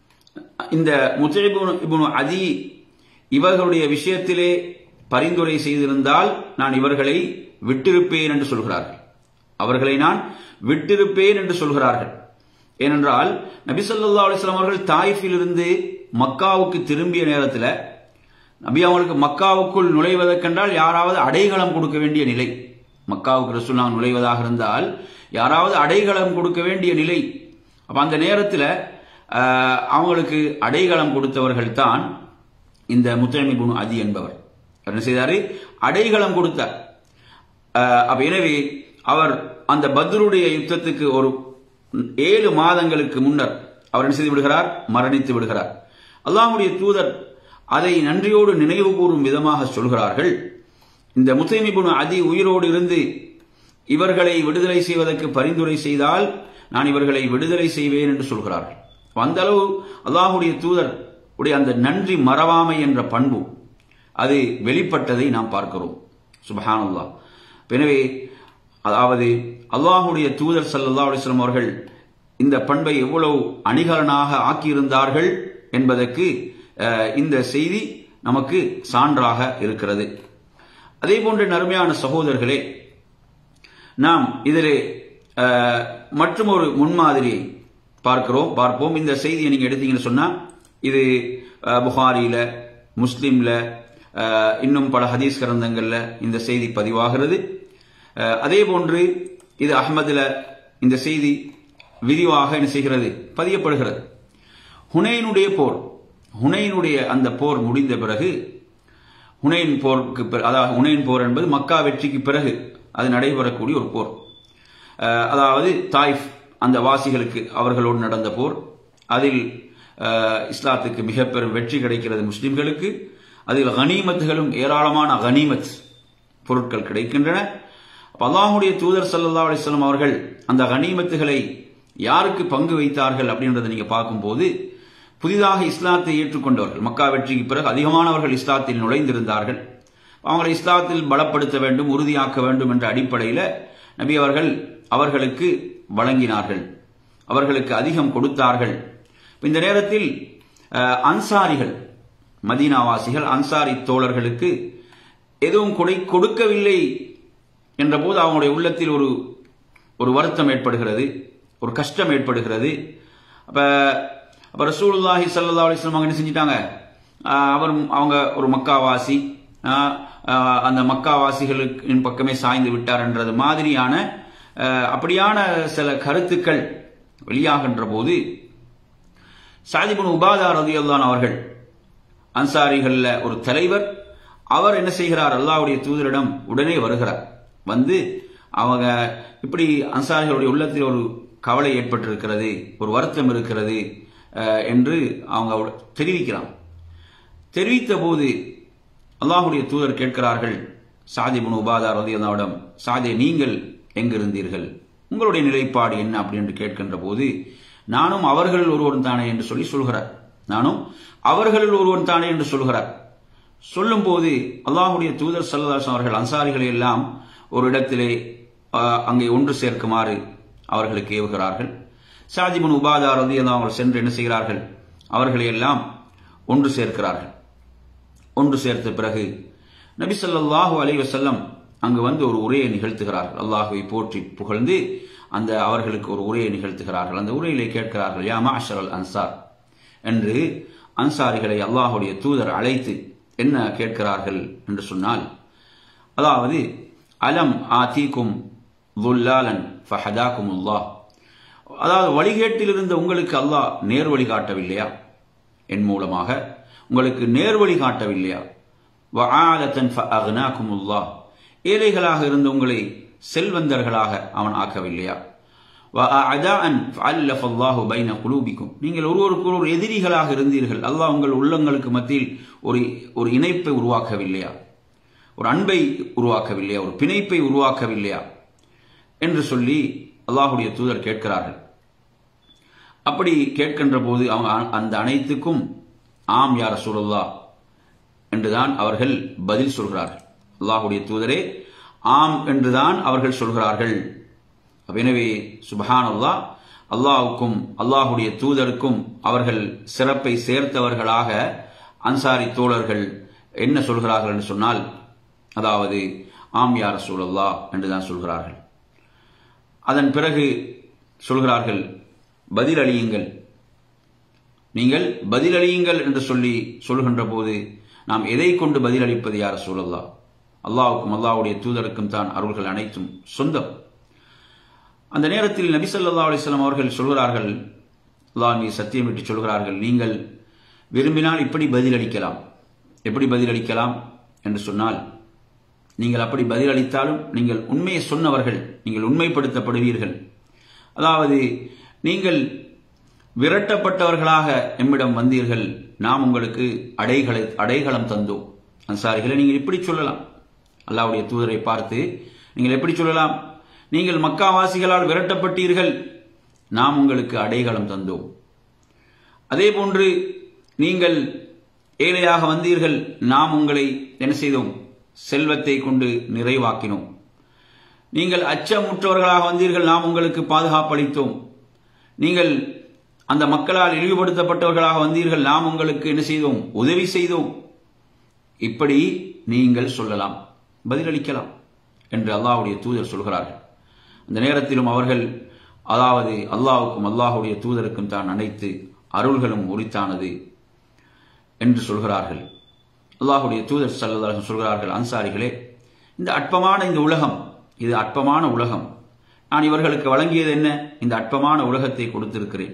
இந்த முத்தமிபுனு இபுனு அதி இவர்களுடைய விஷயத்திலே பரிந்துரை செய்திருந்தால் நான் இவர்களை விட்டிருப்பேன் என்று சொல்கிறார்கள் அவர்களை நான் விட்டிருப்பேன் என்று சொல்கிறார்கள் ஏனென்றால் நபி ஸல்லல்லாஹு அலைஹி வஸல்லம் அவர்கள் தாயிஃபில் இருந்து மக்காவுக்கு திரும்பிய நேரத்தில் நபி அவங்களுக்கு மக்காவுக்குள் நுழைவதற்கென்றால் யாராவது அடைகளம் கொடுக்க வேண்டிய நிலை மக்காவுக்கு ரசூல்லா நுழைவதாக இருந்தால் யாராவது அடைகளம் கொடுக்க வேண்டிய நிலை அப்ப அந்த நேரத்தில் ஆஹ், அவங்களுக்கு அடைகளம் கொடுத்தவர்கள் தான் இந்த முத்தமி குணு அதி என்பவர் அவர் என்ன செய்தாரு அடைகளம் கொடுத்தார் ஆஹ், அப்ப எனவே அவர் அந்த பத்ருடைய யுத்தத்துக்கு ஒரு ஏழு மாதங்களுக்கு முன்னர் அவர் என்ன செய்து விடுகிறார் மரணித்து விடுகிறார் அல்லாஹ்வுடைய தூதர் அதை நன்றியோடு நினைவு கூறும் விதமாக சொல்கிறார்கள் இந்த முத்தைமிபுன் அதி உயிரோடு இருந்து இவர்களை விடுதலை செய்வதற்கு பரிந்துரை செய்தால் நான் இவர்களை விடுதலை செய்வேன் என்று சொல்கிறார்கள் அந்த அளவு அல்லாஹுடைய தூதர் உடைய அந்த நன்றி மறவாமை என்ற பண்பு அது வெளிப்பட்டதை நாம் பார்க்கிறோம் சுபஹானல்லாஹ் எனவே அதாவது அல்லாஹுடைய தூதர் ஸல்லல்லாஹு அலைஹி வஸல்லம் அவர்கள் இந்த பண்பை எவ்வளவு அணிகலனாக ஆக்கியிருந்தார்கள் என்பதற்கு அஹ், இந்த செய்தி நமக்கு சான்றாக இருக்கிறது அதே போன்ற நறுமையான சகோதரர்களே நாம் இதிலே அஹ், மற்றும் ஒரு முன்மாதிரியை பார்க்கிறோம் பார்ப்போம் இந்த செய்தியை நீங்க எடுத்தீங்கன்னு சொன்னா இது அஹ், புகாரில முஸ்லிம்ல அஹ், இன்னும் பல ஹதீஸ் கிரந்தங்கள்ல இந்த செய்தி பதிவாகிறது அஹ், அதே போன்று இது அஹ்மதுல இந்த செய்தி விரிவாக என்ன செய்கிறது பதியப்படுகிறது ஹுனைனுடைய போர் ஹுனைனுடைய அந்த போர் முடிந்த பிறகு ஹுனைன் போருக்கு பிற- அதாவது ஹுனைன் போர் என்பது மக்கா வெற்றிக்கு பிறகு அது நடைபெறக்கூடிய ஒரு போர் அஹ், அதாவது தாய்ஃப் அந்த வாசிகளுக்கு அவர்களோடு நடந்த போர் அதில் அஹ், இஸ்லாத்துக்கு மிக பெரும் வெற்றி கிடைக்கிறது முஸ்லிம்களுக்கு அதில் கனிமத்துகளும் ஏராளமான கனிமத் பொருட்கள் கிடைக்கின்றன அப்ப அல்லாஹுடைய தூதர் ஸல்லல்லாஹு அலைஹி வஸல்லம் அவர்கள் அந்த கனிமத்துகளை யாருக்கு பங்கு வைத்தார்கள் அப்படின்றத நீங்க பார்க்கும்போது புதிதாக இஸ்லாத்தை ஏற்றுக்கொண்டவர்கள் மக்கா வெற்றிக்கு பிறகு அதிகமானவர்கள் இஸ்லாத்தில் நுழைந்திருந்தார்கள் அவங்களை இஸ்லாத்தில் பலப்படுத்த வேண்டும் உறுதியாக்க வேண்டும் என்ற அடிப்படையில் நபி அவர்கள் அவர்களுக்கு வழங்கினார்கள் அவர்களுக்கு அதிகம் கொடுத்தார்கள் இந்த நேரத்தில் அஹ், அன்சாரிகள் மதீனாவாசிகள் அன்சாரி தோழர்களுக்கு எதுவும் கொடை கொடுக்கவில்லை என்றபோது அவங்களுடைய உள்ளத்தில் ஒரு ஒரு வருத்தம் ஏற்படுகிறது ஒரு கஷ்டம் ஏற்படுகிறது அப்ப அப்ப ரசூலுல்லாஹி ஸல்லல்லாஹு அலைஹி வஸல்லம் அவங்க என்ன செஞ்சிட்டாங்க ஆஹ் அவர் அவங்க ஒரு மக்காவாசி ஆஹ், ஆஹ், அந்த மக்காவாசிகளுக்கு பக்கமே சாய்ந்து விட்டார் என்றது மாதிரியான ஆஹ், அப்படியான சில கருத்துக்கள் வெளியாகின்ற போது சாதிபுன் உபாதா ரதியல்லான் அவர்கள் அன்சாரிகள்ல ஒரு தலைவர் அவர் என்ன செய்கிறார் அல்லாஹ்வுடைய தூதரிடம் உடனே வருகிறார் வந்து அவங்க இப்படி அன்சாரிகளுடைய உள்ளத்தில் ஒரு கவலை ஏற்பட்டிருக்கிறது ஒரு வருத்தம் இருக்கிறது அஹ், என்று அவங்க அவ- தெரிவிக்கிறான் தெரிவித்த போது அல்லாஹ்வுடைய தூதர் கேட்கிறார்கள் சாதிபுன் உபாதா ரதியல்லாவிடம் சாதே நீங்கள் எங்கிருந்தீர்கள் உங்களுடைய நிலைப்பாடு என்ன அப்படின்னு கேட்கின்ற போது நானும் அவர்களில் ஒருவன் தானே என்று சொல்லி சொல்கிறார் நானும் அவர்களில் ஒருவன் தானே என்று சொல்கிறார் சொல்லும் போது அல்லாஹுடைய தூதர் சல்லதாஸ் அவர்கள் அன்சாரிகளை எல்லாம் ஒரு இடத்திலே ஆஹ், அங்கே ஒன்று சேர்க்குமாறு அவர்களுக்கு ஏவுகிறார்கள் சாதிபுன் உபாதா ரதியல்லாஹு அவர்கள் சென்று என்ன செய்கிறார்கள் அவர்களை எல்லாம் ஒன்று சேர்க்கிறார்கள் ஒன்று சேர்த்த பிறகு நபி ஸல்லல்லாஹு அலைஹி வஸல்லம் அங்கு வந்து ஒரு உரையை நிகழ்த்துகிறார்கள் அல்லாஹுவை போற்றி புகழ்ந்து அந்த அவர்களுக்கு ஒரு உரையை நிகழ்த்துகிறார்கள் அந்த உரையிலே கேட்கிறார்கள் யா மாஷரல் அன்சார் என்று அன்சாரிகளை அல்லாஹுடைய தூதர் அழைத்து என்ன கேட்கிறார்கள் என்று சொன்னால் அதாவது அலம் ஆதீக்கும் துல்லாலன் ஃபஹதாக்கும் அல்லாஹ் அதாவது வழிகேட்டில் இருந்த உங்களுக்கு அல்லாஹ் நேர் வழி காட்டவில்லையா என் மூலமாக உங்களுக்கு நேர்வழி காட்டவில்லையா வஆலத்தன் ஃபஅக்னாகுமுல்லாஹ் ஏழைகளாக இருந்த உங்களை செல்வந்தர்களாக அவன் ஆக்கவில்லையா வஅஅதாஅன் ஃபஅல்லஃப அல்லாஹு பைன குலூபிக்கும் நீங்கள் ஒருவருக்கு ஒரு எதிரிகளாக இருந்தீர்கள் அல்லாஹ் உங்கள் உள்ளங்களுக்கு மத்தியில் ஒரு ஒரு இணைப்பை உருவாக்கவில்லையா ஒரு அன்பை உருவாக்கவில்லையா ஒரு பிணைப்பை உருவாக்கவில்லையா என்று சொல்லி அல்லாஹுடைய தூதர் கேட்கிறார்கள் அப்படி கேட்கின்ற போது அவங்க அ- அந்த அனைத்துக்கும் ஆம் யார் ரசூலுல்லாஹ் என்றுதான் அவர்கள் பதில் சொல்கிறார்கள் அல்லாஹுடைய தூதரே ஆம் என்றுதான் அவர்கள் சொல்கிறார்கள் அப்ப எனவே சுபஹான் அல்லாஹ் அல்லாஹுக்கும் அல்லாஹுடைய தூதருக்கும் அவர்கள் சிறப்பை சேர்த்தவர்களாக அன்சாரி தோழர்கள் என்ன சொல்கிறார்கள் என்று சொன்னால் அதாவது ஆம் யார் ரசூலுல்லாஹ் என்றுதான் சொல்கிறார்கள் அதன் பிறகு சொல்கிறார்கள் பதிலளியுங்கள் நீங்கள் பதிலளியுங்கள் என்று சொல்லி சொல்கின்ற போது நாம் எதை கொண்டு பதிலளிப்பது யார் சூழல்லா அல்லாவுக்கும் அல்லாவுடைய தூதருக்கும் தான் அருள்கள் அனைத்தும் சொந்தம் அந்த நேரத்தில் நபி ஸல்லல்லாஹு அலைஹி வஸல்லம் அவர்கள் சொல்கிறார்கள் அல்லாஹ் மீது சத்தியமிட்டு சொல்கிறார்கள் நீங்கள் விரும்பினால் இப்படி பதிலளிக்கலாம் எப்படி பதிலளிக்கலாம் என்று சொன்னால் நீங்கள் அப்படி பதிலளித்தாலும் நீங்கள் உண்மையை சொன்னவர்கள் நீங்கள் உண்மைப்படுத்தப்படுவீர்கள் அதாவது நீங்கள் விரட்டப்பட்டவர்களாக எம்மிடம் வந்தீர்கள் நாம் உங்களுக்கு அடைகளை அடைகளம் தந்தோம் அன்சாரிகளை நீங்கள் இப்படி சொல்லலாம் அல்லாஹ்வுடைய தூதரை பார்த்து நீங்கள் எப்படி சொல்லலாம் நீங்கள் மக்காவாசிகளால் விரட்டப்பட்டீர்கள் நாம் உங்களுக்கு அடைகளம் தந்தோம் அதே போன்று நீங்கள் ஏழையாக வந்தீர்கள் நாம் உங்களை என்ன செய்தோம் செல்வத்தை கொண்டு நிறைவாக்கினோம் நீங்கள் அச்சமுற்றவர்களாக வந்தீர்கள் நாம் உங்களுக்கு பாதுகாப்பளித்தோம் நீங்கள் அந்த மக்களால் இழிவுபடுத்தப்பட்டவர்களாக வந்தீர்கள் நாம் உங்களுக்கு என்ன செய்தோம் உதவி செய்தோம் இப்படி நீங்கள் சொல்லலாம் பதிலளிக்கலாம் என்று அல்லாஹ்வுடைய தூதர் சொல்கிறார்கள் அந்த நேரத்திலும் அவர்கள் அதாவது அல்லாஹ்வுக்கும் அல்லாஹ்வுடைய தூதருக்கும் தான் அனைத்து அருள்களும் உரித்தானது என்று சொல்கிறார்கள் அல்லாஹ்வுடைய தூதர் ஸல்லல்லாஹு சொல்கிறார்கள் அன்சாரிகளே இந்த அற்பமான இந்த உலகம் இது அற்பமான உலகம் நான் இவர்களுக்கு வழங்கியது என்ன இந்த அற்பமான உலகத்தை கொடுத்திருக்கிறேன்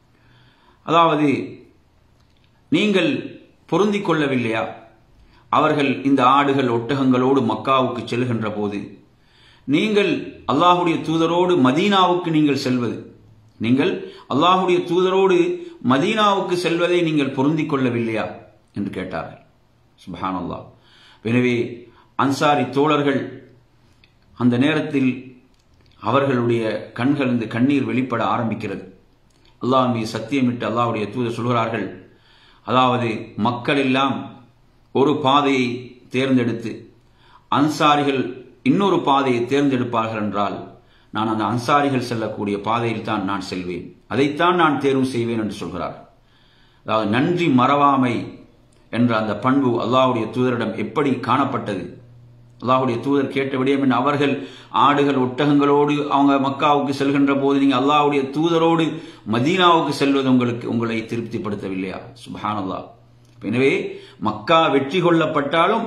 அதாவது நீங்கள் பொருந்திக் கொள்ளவில்லையா அவர்கள் இந்த ஆடுகள் ஒட்டகங்களோடு மக்காவுக்கு செல்கின்ற போது நீங்கள் அல்லாஹுடைய தூதரோடு மதீனாவுக்கு நீங்கள் செல்வது நீங்கள் அல்லாஹுடைய தூதரோடு மதீனாவுக்கு செல்வதை நீங்கள் பொருந்திக் கொள்ளவில்லையா என்று கேட்டார்கள் சுபஹான் அல்லாஹ் எனவே அன்சாரி தோழர்கள் அந்த நேரத்தில் அவர்களுடைய கண்களிலிருந்து கண்ணீர் வெளிப்பட ஆரம்பிக்கிறது அல்லாஹ் மீது சத்தியமிட்டு அல்லாஹ்வுடைய தூதர் சொல்கிறார்கள் அதாவது மக்கள் எல்லாம் ஒரு பாதையை தேர்ந்தெடுத்து அன்சாரிகள் இன்னொரு பாதையை தேர்ந்தெடுப்பார்கள் என்றால் நான் அந்த அன்சாரிகள் செல்லக்கூடிய பாதையில் தான் நான் செல்வேன் அதைத்தான் நான் தேர்வு செய்வேன் என்று சொல்கிறார் அதாவது நன்றி மறவாமை என்ற அந்த பண்பு அல்லாஹ்வுடைய தூதரிடம் எப்படி காணப்பட்டது அல்லாஹ்வுடைய தூதர் கேட்ட விடயம் என்ன அவர்கள் ஆடுகள் ஒட்டகங்களோடு அவங்க மக்காவுக்கு செல்கின்ற போது நீங்க அல்லாஹ்வுடைய தூதரோடு மதீனாவுக்கு செல்வது உங்களுக்கு உங்களை திருப்திப்படுத்தவில்லையா சுபஹானல்லாஹ் எனவே மக்கா வெற்றி கொள்ளப்பட்டாலும்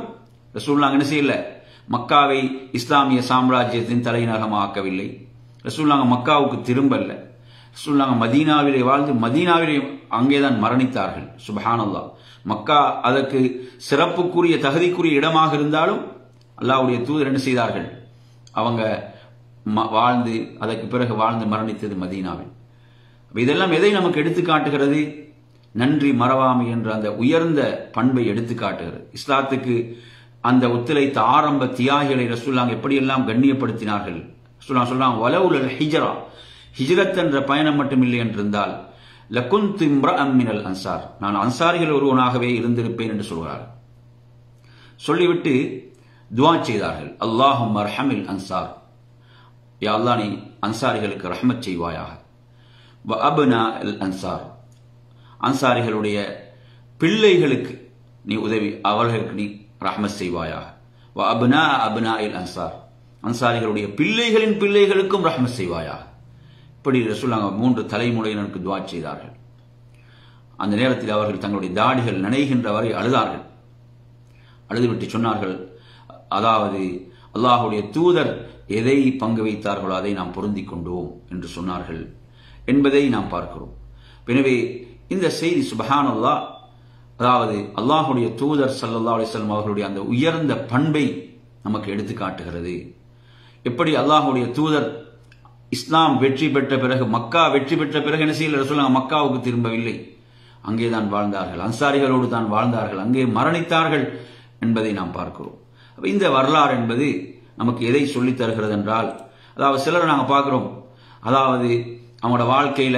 ரசூல்லாங்க என்ன செய்யல மக்காவை இஸ்லாமிய சாம்ராஜ்யத்தின் தலைநகரமாக்கவில்லை ரசூல்லாங்க மக்காவுக்கு திரும்பல ரசூல்லாங்க மதீனாவிலே வாழ்ந்து மதீனாவிலே அங்கேதான் மரணித்தார்கள் சுபஹானல்லா மக்கா அதற்கு சிறப்புக்குரிய தகுதிக்குரிய இடமாக இருந்தாலும் அல்லாவுடைய தூதர் என்ன செய்தார்கள் அவங்க வாழ்ந்து அதற்கு பிறகு வாழ்ந்து மரணித்தது மதீனாவில் இதெல்லாம் எதை நமக்கு எடுத்து காட்டுகிறது நன்றி மறவாமை என்ற அந்த உயர்ந்த பண்பை எடுத்து காட்டுகிறது இஸ்லாத்துக்கு அந்த ஒத்துழைத்த ஆரம்ப தியாகிகளை ரசூல்லாங்க எப்படியெல்லாம் கண்ணியப்படுத்தினார்கள் ரசூல்லா சொல்றாங்க வலவுல் ஹிஜரா ஹிஜ்ரத் என்ற பயணம் மட்டும் இல்லை என்றிருந்தால் லகுன் திம்ர அம்மினல் அன்சார் நான் அன்சாரிகள் ஒருவனாகவே இருந்திருப்பேன் என்று சொல்கிறார் சொல்லிவிட்டு துவா செய்தார்கள் அல்லாஹும் அர்ஹமில் அன்சார் யா அல்லா நீ அன்சாரிகளுக்கு ரஹமத் செய்வாயாக வ அபுனா அல் அன்சார் அன்சாரிகளுடைய பிள்ளைகளுக்கு நீ உதவி அவர்களுக்கு நீ ரஹமத் செய்வாயாக வ அபுனா அபுனா இல் அன்சார் அன்சாரிகளுடைய பிள்ளைகளின் பிள்ளைகளுக்கும் ரஹமத் செய்வாயாக இப்படி ரசூலாங்க மூன்று தலைமுறையினருக்கு துவா செய்தார்கள் அந்த நேரத்தில் அவர்கள் தங்களுடைய தாடிகள் நனைகின்ற வரை அழுதார்கள் அழுதுவிட்டு சொன்னார்கள் அதாவது அல்லாஹுடைய தூதர் எதை பங்கு வைத்தார்களோ அதை நாம் பொருந்திக் கொண்டோம் என்று சொன்னார்கள் என்பதை நாம் பார்க்கிறோம் எனவே இந்த செய்தி சுபஹானல்லா அதாவது அல்லாஹுடைய தூதர் சல்லா அலிஸ்லாம் அவர்களுடைய அந்த உயர்ந்த பண்பை நமக்கு எடுத்து காட்டுகிறது எப்படி அல்லாஹுடைய தூதர் இஸ்லாம் வெற்றி பெற்ற பிறகு மக்கா வெற்றி பெற்ற பிறகு என்ன செய்யல சொல்லுங்க மக்காவுக்கு திரும்பவில்லை அங்கேதான் வாழ்ந்தார்கள் அன்சாரிகளோடு தான் வாழ்ந்தார்கள் அங்கே மரணித்தார்கள் என்பதை நாம் பார்க்கிறோம் இந்த வரலாறு என்பது நமக்கு எதை சொல்லித் தருகிறது என்றால் அதாவது சிலர் நாங்கள் பார்க்கிறோம் அதாவது அவங்களோட வாழ்க்கையில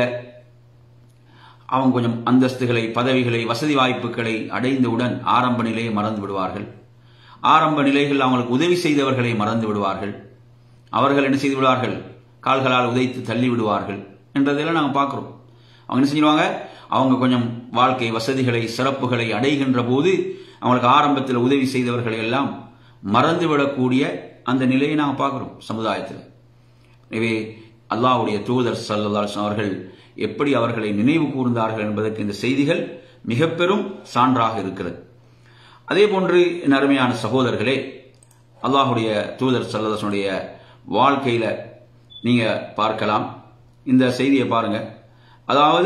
அவங்க கொஞ்சம் அந்தஸ்துகளை பதவிகளை வசதி வாய்ப்புகளை அடைந்தவுடன் ஆரம்ப நிலையை மறந்து விடுவார்கள் ஆரம்ப நிலைகள் அவங்களுக்கு உதவி செய்தவர்களை மறந்து விடுவார்கள் அவர்கள் என்ன செய்து விடுவார்கள் கால்களால் உதைத்து தள்ளி விடுவார்கள் என்றதெல்லாம் நாங்கள் பார்க்கிறோம் அவங்க என்ன செஞ்சிருவாங்க அவங்க கொஞ்சம் வாழ்க்கை வசதிகளை சிறப்புகளை அடைகின்ற போது அவங்களுக்கு ஆரம்பத்தில் உதவி செய்தவர்களை எல்லாம் மறந்துவிடக்கூடிய அந்த நிலையை நாங்கள் பார்க்கிறோம் சமுதாயத்தில் எனவே அல்லாஹுடைய தூதர் சல்லல்லாஸ் அவர்கள் எப்படி அவர்களை நினைவு கூர்ந்தார்கள் என்பதற்கு இந்த செய்திகள் மிக பெரும் சான்றாக இருக்கிறது அதே போன்று அருமையான சகோதரர்களே அல்லாஹுடைய தூதர் சல்லதாசனுடைய வாழ்க்கையில நீங்க பார்க்கலாம் இந்த செய்தியை பாருங்க அதாவது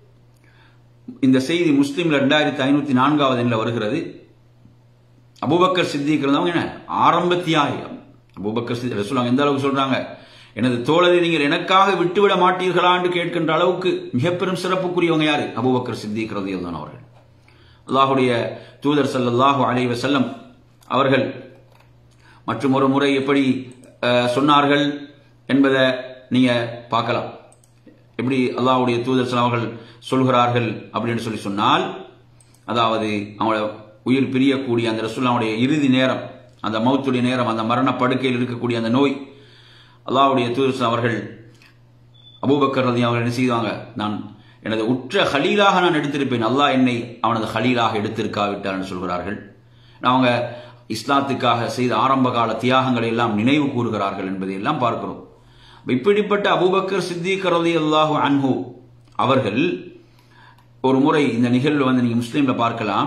இந்த செய்தி முஸ்லீம்ல ரெண்டாயிரத்தி ஐநூத்தி நான்காவது எண்ணில் வருகிறது அபுபக்கர் சித்திக் இருந்தவங்க என்ன ஆரம்ப தியாகி அபுபக்கர் சித்தி சொல்லுவாங்க எந்த அளவுக்கு சொல்றாங்க எனது தோழரை நீங்கள் எனக்காக விட்டுவிட மாட்டீர்களா என்று கேட்கின்ற அளவுக்கு மிக பெரும் சிறப்புக்குரியவங்க யாரு அபுபக்கர் சித்திக் ரதியல்தான் அவர்கள் அல்லாஹுடைய தூதர் சல்லாஹூ அலைவ செல்லம் அவர்கள் மற்றும் ஒரு முறை எப்படி சொன்னார்கள் என்பதை நீங்க பார்க்கலாம் எப்படி அல்லாஹுடைய தூதர் அவர்கள் சொல்கிறார்கள் அப்படின்னு சொல்லி சொன்னால் அதாவது அவங்களோட உயிர் பிரியக்கூடிய அந்த ரசூல்லாவுடைய இறுதி நேரம் அந்த மௌத்துடைய நேரம் அந்த மரண படுக்கையில் இருக்கக்கூடிய அந்த நோய் அல்லாவுடைய தூதர் அவர்கள் அபூபக்கர் ரதி அவர்கள் என்ன செய்வாங்க நான் எனது உற்ற ஹலீலாக நான் எடுத்திருப்பேன் அல்லாஹ் என்னை அவனது ஹலீலாக எடுத்திருக்காவிட்டார் என்று சொல்கிறார்கள் அவங்க இஸ்லாத்துக்காக செய்த ஆரம்ப கால தியாகங்களை எல்லாம் நினைவு கூறுகிறார்கள் என்பதை எல்லாம் பார்க்கிறோம் இப்படிப்பட்ட அபூபக்கர் சித்திக் ரதி அல்லாஹு அன்ஹு அவர்கள் ஒரு முறை இந்த நிகழ்வு வந்து நீங்க முஸ்லீம்ல பார்க்கலாம்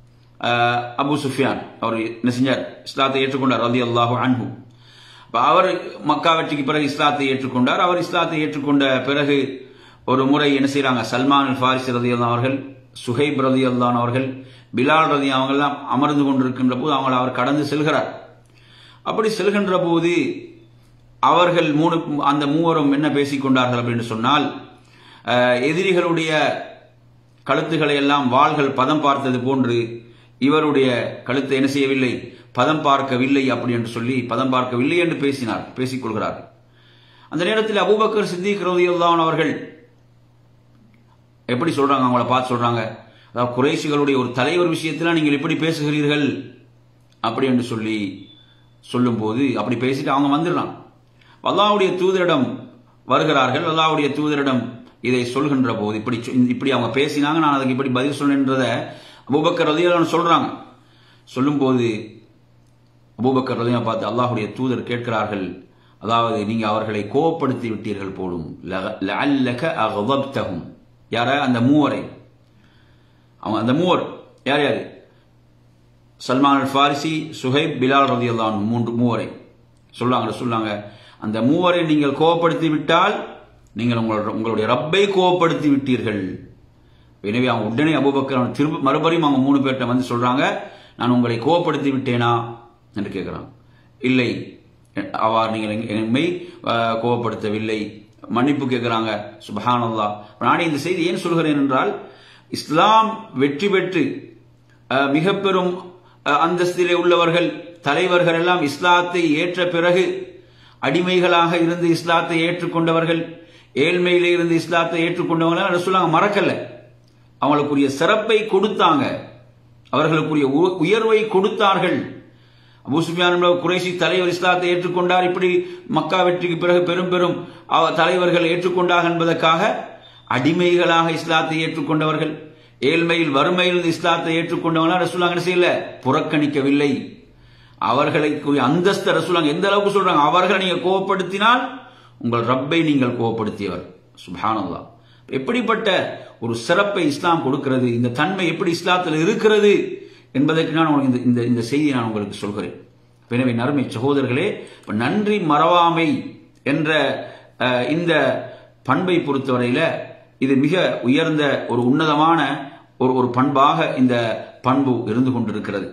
அபு சுஃபியான் அவர் என்ன செஞ்சார் இஸ்லாத்தை ஏற்றுக்கொண்டார் ரதி அல்லாஹு அன்ஹு அவர் மக்கா வெற்றிக்கு பிறகு இஸ்லாத்தை ஏற்றுக்கொண்டார் அவர் இஸ்லாத்தை ஏற்றுக்கொண்ட பிறகு ஒரு முறை என்ன செய்யறாங்க சல்மான் ஃபாரிஸ் ரதி அவர்கள் சுஹைப் ரதி அல்லான் அவர்கள் பிலால் ரதி அவங்கெல்லாம் அமர்ந்து கொண்டிருக்கின்ற போது அவங்களை அவர் கடந்து செல்கிறார் அப்படி செல்கின்ற போது அவர்கள் மூணு அந்த மூவரும் என்ன பேசிக் கொண்டார்கள் அப்படின்னு சொன்னால் எதிரிகளுடைய கழுத்துக்களை எல்லாம் வாள்கள் பதம் பார்த்தது போன்று இவருடைய கழுத்தை என்ன செய்யவில்லை பதம் பார்க்கவில்லை அப்படி என்று சொல்லி பதம் பார்க்கவில்லை என்று பேசினார் பேசிக் கொள்கிறார்கள் அந்த நேரத்தில் அபூபக்கர் சித்திக் ரதியுல்லான் அவர்கள் எப்படி சொல்றாங்க அவங்கள பார்த்து சொல்றாங்க அதாவது குறைசிகளுடைய ஒரு தலைவர் விஷயத்தில் நீங்கள் எப்படி பேசுகிறீர்கள் அப்படி என்று சொல்லி சொல்லும்போது அப்படி பேசிட்டு அவங்க வந்துடுறான் அல்லாவுடைய தூதரிடம் வருகிறார்கள் அல்லாவுடைய தூதரிடம் இதை சொல்கின்ற போது இப்படி இப்படி அவங்க பேசினாங்க நான் அதுக்கு இப்படி பதில் சொன்னேன்றத அபூபக்கர் ரதியான் சொல்றாங்க சொல்லும்போது அபூபக்கர் ரதியா பார்த்து அல்லாஹுடைய தூதர் கேட்கிறார்கள் அதாவது நீங்க அவர்களை கோவப்படுத்தி விட்டீர்கள் போலும் யார அந்த மூவரை அவங்க அந்த மூவர் யார் யாரு சல்மான் அல் ஃபாரிசி சுஹைப் பிலால் ரதியல்லான் மூன்று மூவரை சொல்லாங்க சொல்லாங்க அந்த மூவரை நீங்கள் கோவப்படுத்தி விட்டால் நீங்கள் உங்களோட உங்களுடைய ரப்பை கோவப்படுத்தி விட்டீர்கள் எனவே அவங்க உடனே அபுபக்கர் திரும்ப மறுபடியும் அவங்க மூணு பேர்கிட்ட வந்து சொல்றாங்க நான் உங்களை கோவப்படுத்தி விட்டேனா என்று கேட்கிறான் இல்லை அவ்வாறு நீங்கள் என்னை கோவப்படுத்தவில்லை மன்னிப்பு கேட்கிறாங்க சுபஹானல்லா நானே இந்த செய்தி ஏன் சொல்கிறேன் என்றால் இஸ்லாம் வெற்றி பெற்று மிக பெரும் அந்தஸ்திலே உள்ளவர்கள் தலைவர்கள் எல்லாம் இஸ்லாத்தை ஏற்ற பிறகு அடிமைகளாக இருந்து இஸ்லாத்தை ஏற்றுக்கொண்டவர்கள் ஏழ்மையிலே இருந்து இஸ்லாத்தை ஏற்றுக்கொண்டவர்கள் சொல்லாங்க மறக்கல அவங்களுக்குரிய சிறப்பை கொடுத்தாங்க அவர்களுக்குரிய உயர்வை கொடுத்தார்கள் அபுசுபியான் குறைசி தலைவர் இஸ்லாத்தை ஏற்றுக்கொண்டார் இப்படி மக்கா வெற்றிக்கு பிறகு பெரும் பெரும் தலைவர்கள் ஏற்றுக்கொண்டார் என்பதற்காக அடிமைகளாக இஸ்லாத்தை ஏற்றுக்கொண்டவர்கள் ஏழ்மையில் வறுமையில் இஸ்லாத்தை ஏற்றுக்கொண்டவங்களா ரசூலாங்க செய்யல புறக்கணிக்கவில்லை அவர்களை அந்தஸ்த ரசூலாங்க எந்த அளவுக்கு சொல்றாங்க அவர்களை நீங்க கோவப்படுத்தினால் உங்கள் ரப்பை நீங்கள் கோவப்படுத்தியவர் சுபானல்லா எப்படிப்பட்ட ஒரு சிறப்பை இஸ்லாம் கொடுக்கிறது இந்த தன்மை எப்படி இஸ்லாத்தில் இருக்கிறது என்பதற்கு நான் உங்களுக்கு இந்த இந்த செய்தியை நான் உங்களுக்கு சொல்கிறேன் எனவே நறுமை சகோதரர்களே இப்ப நன்றி மறவாமை என்ற இந்த பண்பை பொறுத்தவரையில இது மிக உயர்ந்த ஒரு உன்னதமான ஒரு ஒரு பண்பாக இந்த பண்பு இருந்து கொண்டிருக்கிறது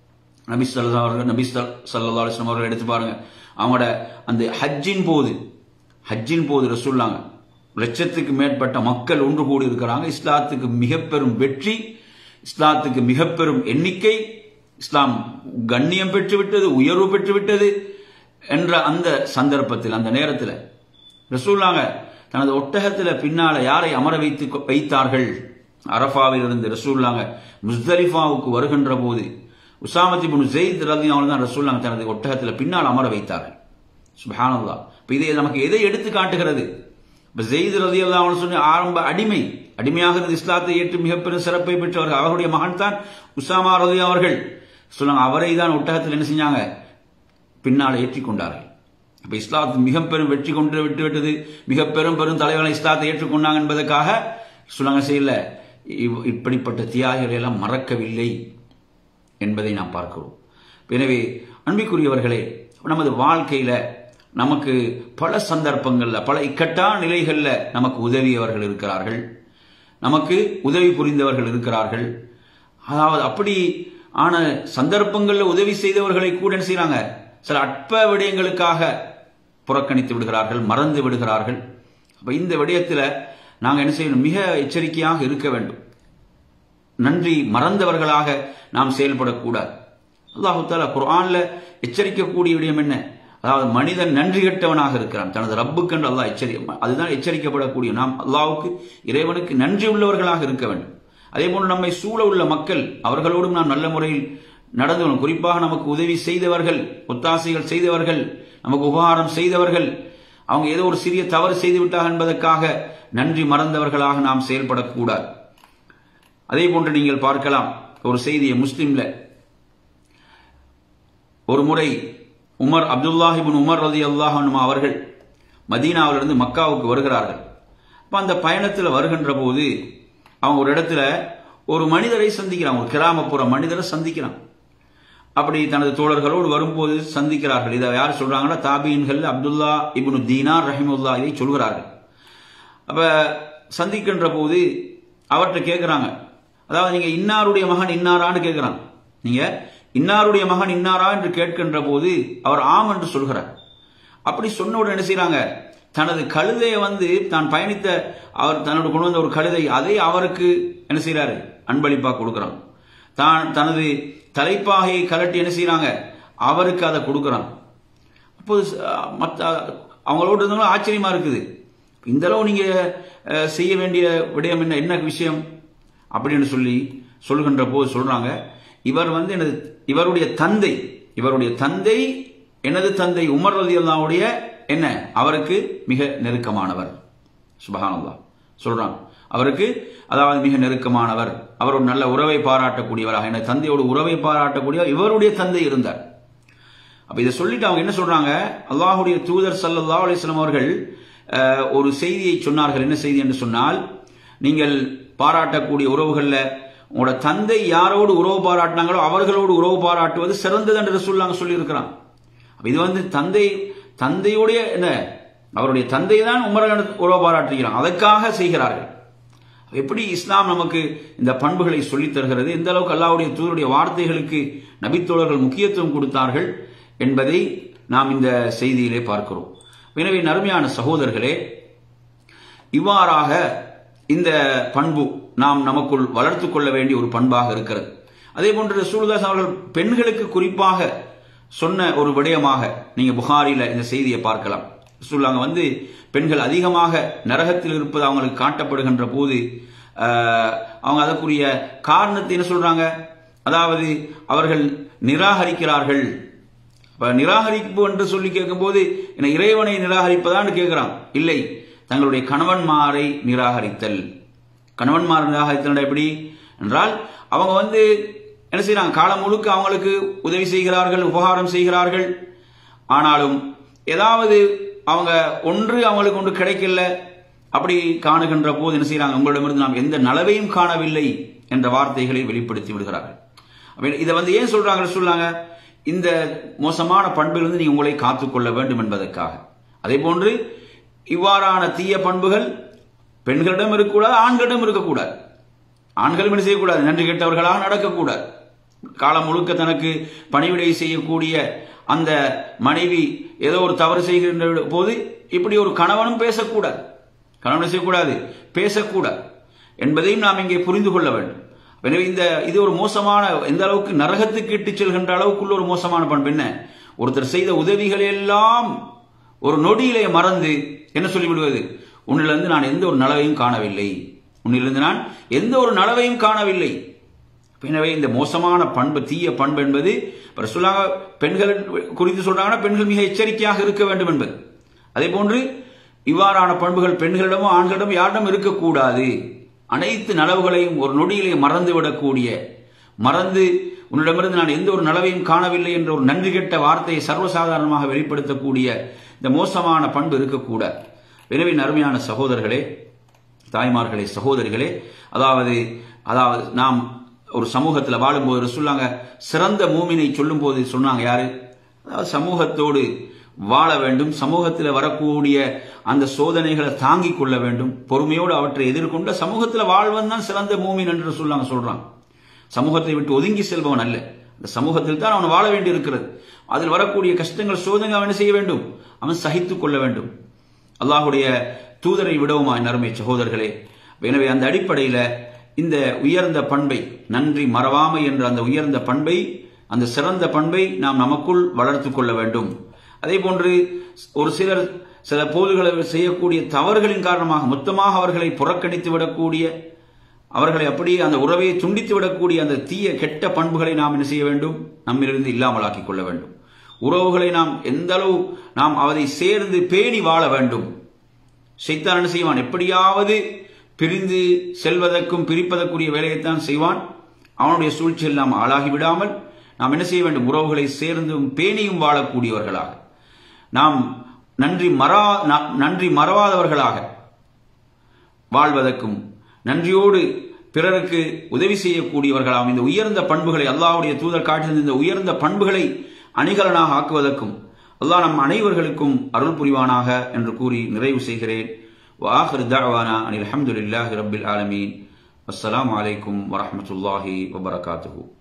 நபி சல்லா அவர்கள் நபி சல்லா அலிஸ்லாம் அவர்கள் எடுத்து பாருங்க அவங்களோட அந்த ஹஜ்ஜின் போது ஹஜ்ஜின் போது ரசூல்லாங்க லட்சத்துக்கு மேற்பட்ட மக்கள் ஒன்று கூடி இருக்கிறாங்க இஸ்லாத்துக்கு மிக பெரும் வெற்றி இஸ்லாத்துக்கு மிக பெரும் எண்ணிக்கை இஸ்லாம் கண்ணியம் பெற்று விட்டது உயர்வு பெற்று விட்டது என்ற அந்த சந்தர்ப்பத்தில் அந்த நேரத்தில் ரசூல்லாங்க தனது ஒட்டகத்தில் பின்னால யாரை அமர வைத்து வைத்தார்கள் அரஃபாவில் இருந்து ரசூல்லாங்க முஸ்தலிஃபாவுக்கு வருகின்ற போது உசாமத்தி புனு ஜெயித் ரதி அவர்கள் தான் ரசூல்லாங்க தனது ஒட்டகத்தில் பின்னால் அமர வைத்தார்கள் சுபஹானல்லா இப்போ இதை நமக்கு எதை எடுத்து காட்டுகிறது இப்போ ஜெயித் ரதி அல்லா சொன்ன ஆரம்ப அடிமை அடிமையாக இருந்து இஸ்லாத்தை ஏற்று மிகப்பெரும் சிறப்பை பெற்றவர்கள் அவருடைய மகன் தான் உசாமா ரதி அவர்கள் சொல்லுங்க அவரை தான் ஒட்டகத்தில் என்ன செஞ்சாங்க பின்னால் ஏற்றி கொண்டார்கள் அப்ப இஸ்லாத்து மிக பெரும் வெற்றி கொண்டு விட்டு விட்டது மிக பெரும் பெரும் தலைவர்களை இஸ்லாத்தை ஏற்றுக்கொண்டாங்க என்பதற்காக சொல்லுங்க செய்யல இப்படிப்பட்ட தியாகிகளை எல்லாம் மறக்கவில்லை என்பதை நாம் பார்க்கிறோம் எனவே அன்பிற்குரியவர்களே நமது வாழ்க்கையில நமக்கு பல சந்தர்ப்பங்கள்ல பல இக்கட்டான நிலைகள்ல நமக்கு உதவியவர்கள் இருக்கிறார்கள் நமக்கு உதவி புரிந்தவர்கள் இருக்கிறார்கள் அதாவது அப்படி ஆன சந்தர்ப்பங்கள்ல உதவி செய்தவர்களை கூட என்ன செய்யறாங்க சில அற்ப விடயங்களுக்காக புறக்கணித்து விடுகிறார்கள் மறந்து விடுகிறார்கள் அப்ப இந்த விடயத்துல நாங்க என்ன செய்யணும் மிக எச்சரிக்கையாக இருக்க வேண்டும் நன்றி மறந்தவர்களாக நாம் செயல்படக்கூடாது அல்லாஹு தாலா குர்ஆன்ல எச்சரிக்கக்கூடிய விடயம் என்ன அதாவது மனிதன் நன்றி கெட்டவனாக இருக்கிறான் தனது ரப்புக்கென்று அல்லாஹ் எச்சரி அதுதான் எச்சரிக்கப்படக்கூடிய நாம் அல்லாவுக்கு இறைவனுக்கு நன்றி உள்ளவர்களாக இருக்க வேண்டும் அதே போன்று நம்மை சூழ உள்ள மக்கள் அவர்களோடும் நாம் நல்ல முறையில் நடந்து குறிப்பாக நமக்கு உதவி செய்தவர்கள் ஒத்தாசைகள் செய்தவர்கள் நமக்கு உபகாரம் செய்தவர்கள் அவங்க ஏதோ ஒரு சிறிய தவறு செய்து விட்டார்கள் என்பதற்காக நன்றி மறந்தவர்களாக நாம் செயல்படக்கூடாது அதே போன்று நீங்கள் பார்க்கலாம் ஒரு செய்தியை முஸ்லிம்ல ஒரு முறை உமர் அப்துல்லாஹிபின் உமர் ரதி அல்லாஹனுமா அவர்கள் மதீனாவிலிருந்து மக்காவுக்கு வருகிறார்கள் அப்ப அந்த பயணத்தில் வருகின்ற போது அவங்க ஒரு இடத்துல ஒரு மனிதரை சந்திக்கிறான் ஒரு கிராமப்புற மனிதரை சந்திக்கிறான் அப்படி தனது தோழர்களோடு வரும்போது சந்திக்கிறார்கள் இதை யார் சொல்றாங்கன்னா தாபீன்கள் அப்துல்லா இப்னு தீனார் ரஹிமுல்லா இதை சொல்கிறார்கள் அப்ப சந்திக்கின்ற போது அவர்கிட்ட கேட்கிறாங்க அதாவது நீங்க இன்னாருடைய மகன் இன்னாரான்னு கேட்கிறான் நீங்க இன்னாருடைய மகன் இன்னாரா என்று கேட்கின்ற போது அவர் ஆம் என்று சொல்கிறார் அப்படி சொன்ன உடனே என்ன செய்யறாங்க தனது கழுதையை வந்து தான் பயணித்த அவர் தன்னோட கொண்டு வந்த ஒரு கழுதை அதை அவருக்கு என்ன செய்யறாரு அன்பளிப்பா கொடுக்கிறான் தான் தனது தலைப்பாகையை கலட்டி என்ன செய்யறாங்க அவருக்கு அதை கொடுக்கிறான் அப்போது மற்ற அவங்களோட இருந்தவங்களும் ஆச்சரியமா இருக்குது இந்த அளவு நீங்க செய்ய வேண்டிய விடயம் என்ன என்ன விஷயம் அப்படின்னு சொல்லி சொல்கின்ற போது சொல்றாங்க இவர் வந்து எனது இவருடைய தந்தை இவருடைய தந்தை எனது தந்தை உமர் ரதி அல்லாவுடைய என்ன அவருக்கு மிக நெருக்கமானவர் சுபஹானல்லா சொல்றான் அவருக்கு அதாவது மிக நெருக்கமானவர் அவர் ஒரு நல்ல உறவை பாராட்டக்கூடியவராக என தந்தையோட உறவை பாராட்டக்கூடியவர் இவருடைய தந்தை இருந்தார் அப்ப இதை சொல்லிட்டு அவங்க என்ன சொல்றாங்க அல்லாஹுடைய தூதர் சல்லா அலிஸ்லாம் அவர்கள் ஒரு செய்தியை சொன்னார்கள் என்ன செய்தி என்று சொன்னால் நீங்கள் பாராட்டக்கூடிய உறவுகள்ல உங்களோட தந்தை யாரோடு உறவு பாராட்டினாங்களோ அவர்களோடு உறவு பாராட்டுவது சிறந்தது என்று ரசூல்லாங்க சொல்லியிருக்கிறான் அப்ப இது வந்து தந்தை தந்தையுடைய என்ன அவருடைய தந்தை தான் உமரன் உறவு பாராட்டுகிறான் அதற்காக செய்கிறார்கள் எப்படி இஸ்லாம் நமக்கு இந்த பண்புகளை சொல்லித் தருகிறது எந்த அளவுக்கு அல்லாவுடைய தூதருடைய வார்த்தைகளுக்கு நபித்தோழர்கள் முக்கியத்துவம் கொடுத்தார்கள் என்பதை நாம் இந்த செய்தியிலே பார்க்கிறோம் எனவே நறுமையான சகோதரர்களே இவ்வாறாக இந்த பண்பு நாம் நமக்குள் வளர்த்து கொள்ள வேண்டிய ஒரு பண்பாக இருக்கிறது அதே போன்று ரசூலுல்லாஹ் அவர்கள் பெண்களுக்கு குறிப்பாக சொன்ன ஒரு விடயமாக நீங்க புகாரில இந்த செய்தியை பார்க்கலாம் ரசூலுல்லாங்க வந்து பெண்கள் அதிகமாக நரகத்தில் இருப்பது அவங்களுக்கு காட்டப்படுகின்ற போது ஆஹ், அவங்க அதற்குரிய காரணத்தை என்ன சொல்றாங்க அதாவது அவர்கள் நிராகரிக்கிறார்கள் அப்ப நிராகரிப்பு என்று சொல்லி கேட்கும்போது என்ன இறைவனை நிராகரிப்பதான்னு கேட்கிறான் இல்லை தங்களுடைய கணவன்மாரை நிராகரித்தல் கணவன்மார் நிராகரித்தல் எப்படி என்றால் அவங்க வந்து என்ன செய்யறாங்க காலம் முழுக்க அவங்களுக்கு உதவி செய்கிறார்கள் உபகாரம் செய்கிறார்கள் ஆனாலும் ஏதாவது அவங்க ஒன்று அவங்களுக்கு ஒன்று கிடைக்கல அப்படி காணுகின்ற போது என்ன செய்யறாங்க உங்களிடமிருந்து நாம் எந்த நலவையும் காணவில்லை என்ற வார்த்தைகளை வெளிப்படுத்தி விடுகிறார்கள் அப்ப இதை வந்து ஏன் சொல்றாங்க சொல்லாங்க இந்த மோசமான பண்பிலிருந்து நீங்க உங்களை காத்துக்கொள்ள வேண்டும் என்பதற்காக அதே போன்று இவ்வாறான தீய பண்புகள் பெண்களிடம் இருக்கக்கூடாது ஆண்களிடம் இருக்கக்கூடாது ஆண்களும் என்ன செய்யக்கூடாது நன்றி கெட்டவர்களாக நடக்கக்கூடாது காலம் முழுக்க தனக்கு பணிவிடை செய்யக்கூடிய அந்த மனைவி ஏதோ ஒரு தவறு செய்கின்ற போது இப்படி ஒரு கணவனும் பேசக்கூடாது கணவன் செய்யக்கூடாது பேசக்கூடாது என்பதையும் நாம் இங்கே புரிந்து கொள்ள வேண்டும் எனவே இந்த இது ஒரு மோசமான எந்த அளவுக்கு நரகத்துக்கு இட்டுச் செல்கின்ற அளவுக்குள்ள ஒரு மோசமான பண்பு என்ன ஒருத்தர் செய்த உதவிகளை எல்லாம் ஒரு நொடியிலே மறந்து என்ன சொல்லிவிடுவது உன்னிலிருந்து நான் எந்த ஒரு நலவையும் காணவில்லை உன்னிலிருந்து நான் எந்த ஒரு நலவையும் காணவில்லை எனவே இந்த மோசமான பண்பு தீய பண்பு என்பது இப்ப சொல்லாங்க பெண்கள் குறித்து சொல்றாங்கன்னா பெண்கள் மிக எச்சரிக்கையாக இருக்க வேண்டும் என்பது அதே போன்று இவ்வாறான பண்புகள் பெண்களிடமும் ஆண்களிடமும் யாரிடம் இருக்கக்கூடாது அனைத்து நலவுகளையும் ஒரு நொடியிலே மறந்து விடக்கூடிய மறந்து உன்னிடமிருந்து நான் எந்த ஒரு நலவையும் காணவில்லை என்ற ஒரு நன்றி கெட்ட வார்த்தையை சர்வசாதாரணமாக வெளிப்படுத்தக்கூடிய இந்த மோசமான பண்பு இருக்கக்கூடாது எனவே அருமையான சகோதரர்களே தாய்மார்களே சகோதரிகளே அதாவது அதாவது நாம் ஒரு சமூகத்தில் வாழும்போது சொல்லாங்க சிறந்த மூமினை சொல்லும் போது சொன்னாங்க யாரு அதாவது சமூகத்தோடு வாழ வேண்டும் சமூகத்தில் வரக்கூடிய அந்த சோதனைகளை தாங்கிக் கொள்ள வேண்டும் பொறுமையோடு அவற்றை எதிர்கொண்ட சமூகத்தில் வாழ்வன் தான் சிறந்த மூமின் என்று சொல்லாங்க சொல்றாங்க சமூகத்தை விட்டு ஒதுங்கி செல்பவன் அல்ல அந்த சமூகத்தில் தான் அவன் வாழ வேண்டி இருக்கிறது அதில் வரக்கூடிய கஷ்டங்கள் சோதனை அவன் என்ன செய்ய வேண்டும் அவன் சகித்துக் கொள்ள வேண்டும் அல்லாஹுடைய தூதரை விடவுமா நறுமை சகோதரர்களே எனவே அந்த அடிப்படையில் இந்த உயர்ந்த பண்பை நன்றி மறவாமை என்ற அந்த உயர்ந்த பண்பை அந்த சிறந்த பண்பை நாம் நமக்குள் வளர்த்து கொள்ள வேண்டும் அதே போன்று ஒரு சிலர் சில போதுகளை செய்யக்கூடிய தவறுகளின் காரணமாக மொத்தமாக அவர்களை புறக்கணித்து விடக்கூடிய அவர்களை அப்படியே அந்த உறவை துண்டித்து விடக்கூடிய அந்த தீய கெட்ட பண்புகளை நாம் என்ன செய்ய வேண்டும் நம்மிலிருந்து இல்லாமலாக்கிக் கொள்ள வேண்டும் உறவுகளை நாம் எந்த அளவு நாம் அதை சேர்ந்து பேணி வாழ வேண்டும் சைத்தான் என்ன செய்வான் எப்படியாவது பிரிந்து செல்வதற்கும் பிரிப்பதற்குரிய வேலையைத்தான் செய்வான் அவனுடைய சூழ்ச்சியில் நாம் ஆளாகி விடாமல் நாம் என்ன செய்ய வேண்டும் உறவுகளை சேர்ந்தும் பேணியும் வாழக்கூடியவர்களாக நாம் நன்றி மறா நன்றி மறவாதவர்களாக வாழ்வதற்கும் நன்றியோடு பிறருக்கு உதவி செய்யக்கூடியவர்களாம் இந்த உயர்ந்த பண்புகளை அல்லாவுடைய தூதர் காட்டியிருந்த இந்த உயர்ந்த பண்புகளை அணிகலனாக ஆக்குவதற்கும் அல்லாஹ் நம் அனைவர்களுக்கும் அருள் புரிவானாக என்று கூறி நிறைவு செய்கிறேன் وآخر دعوانا أن الحمد لله رب العالمين والسلام عليكم ورحمة الله وبركاته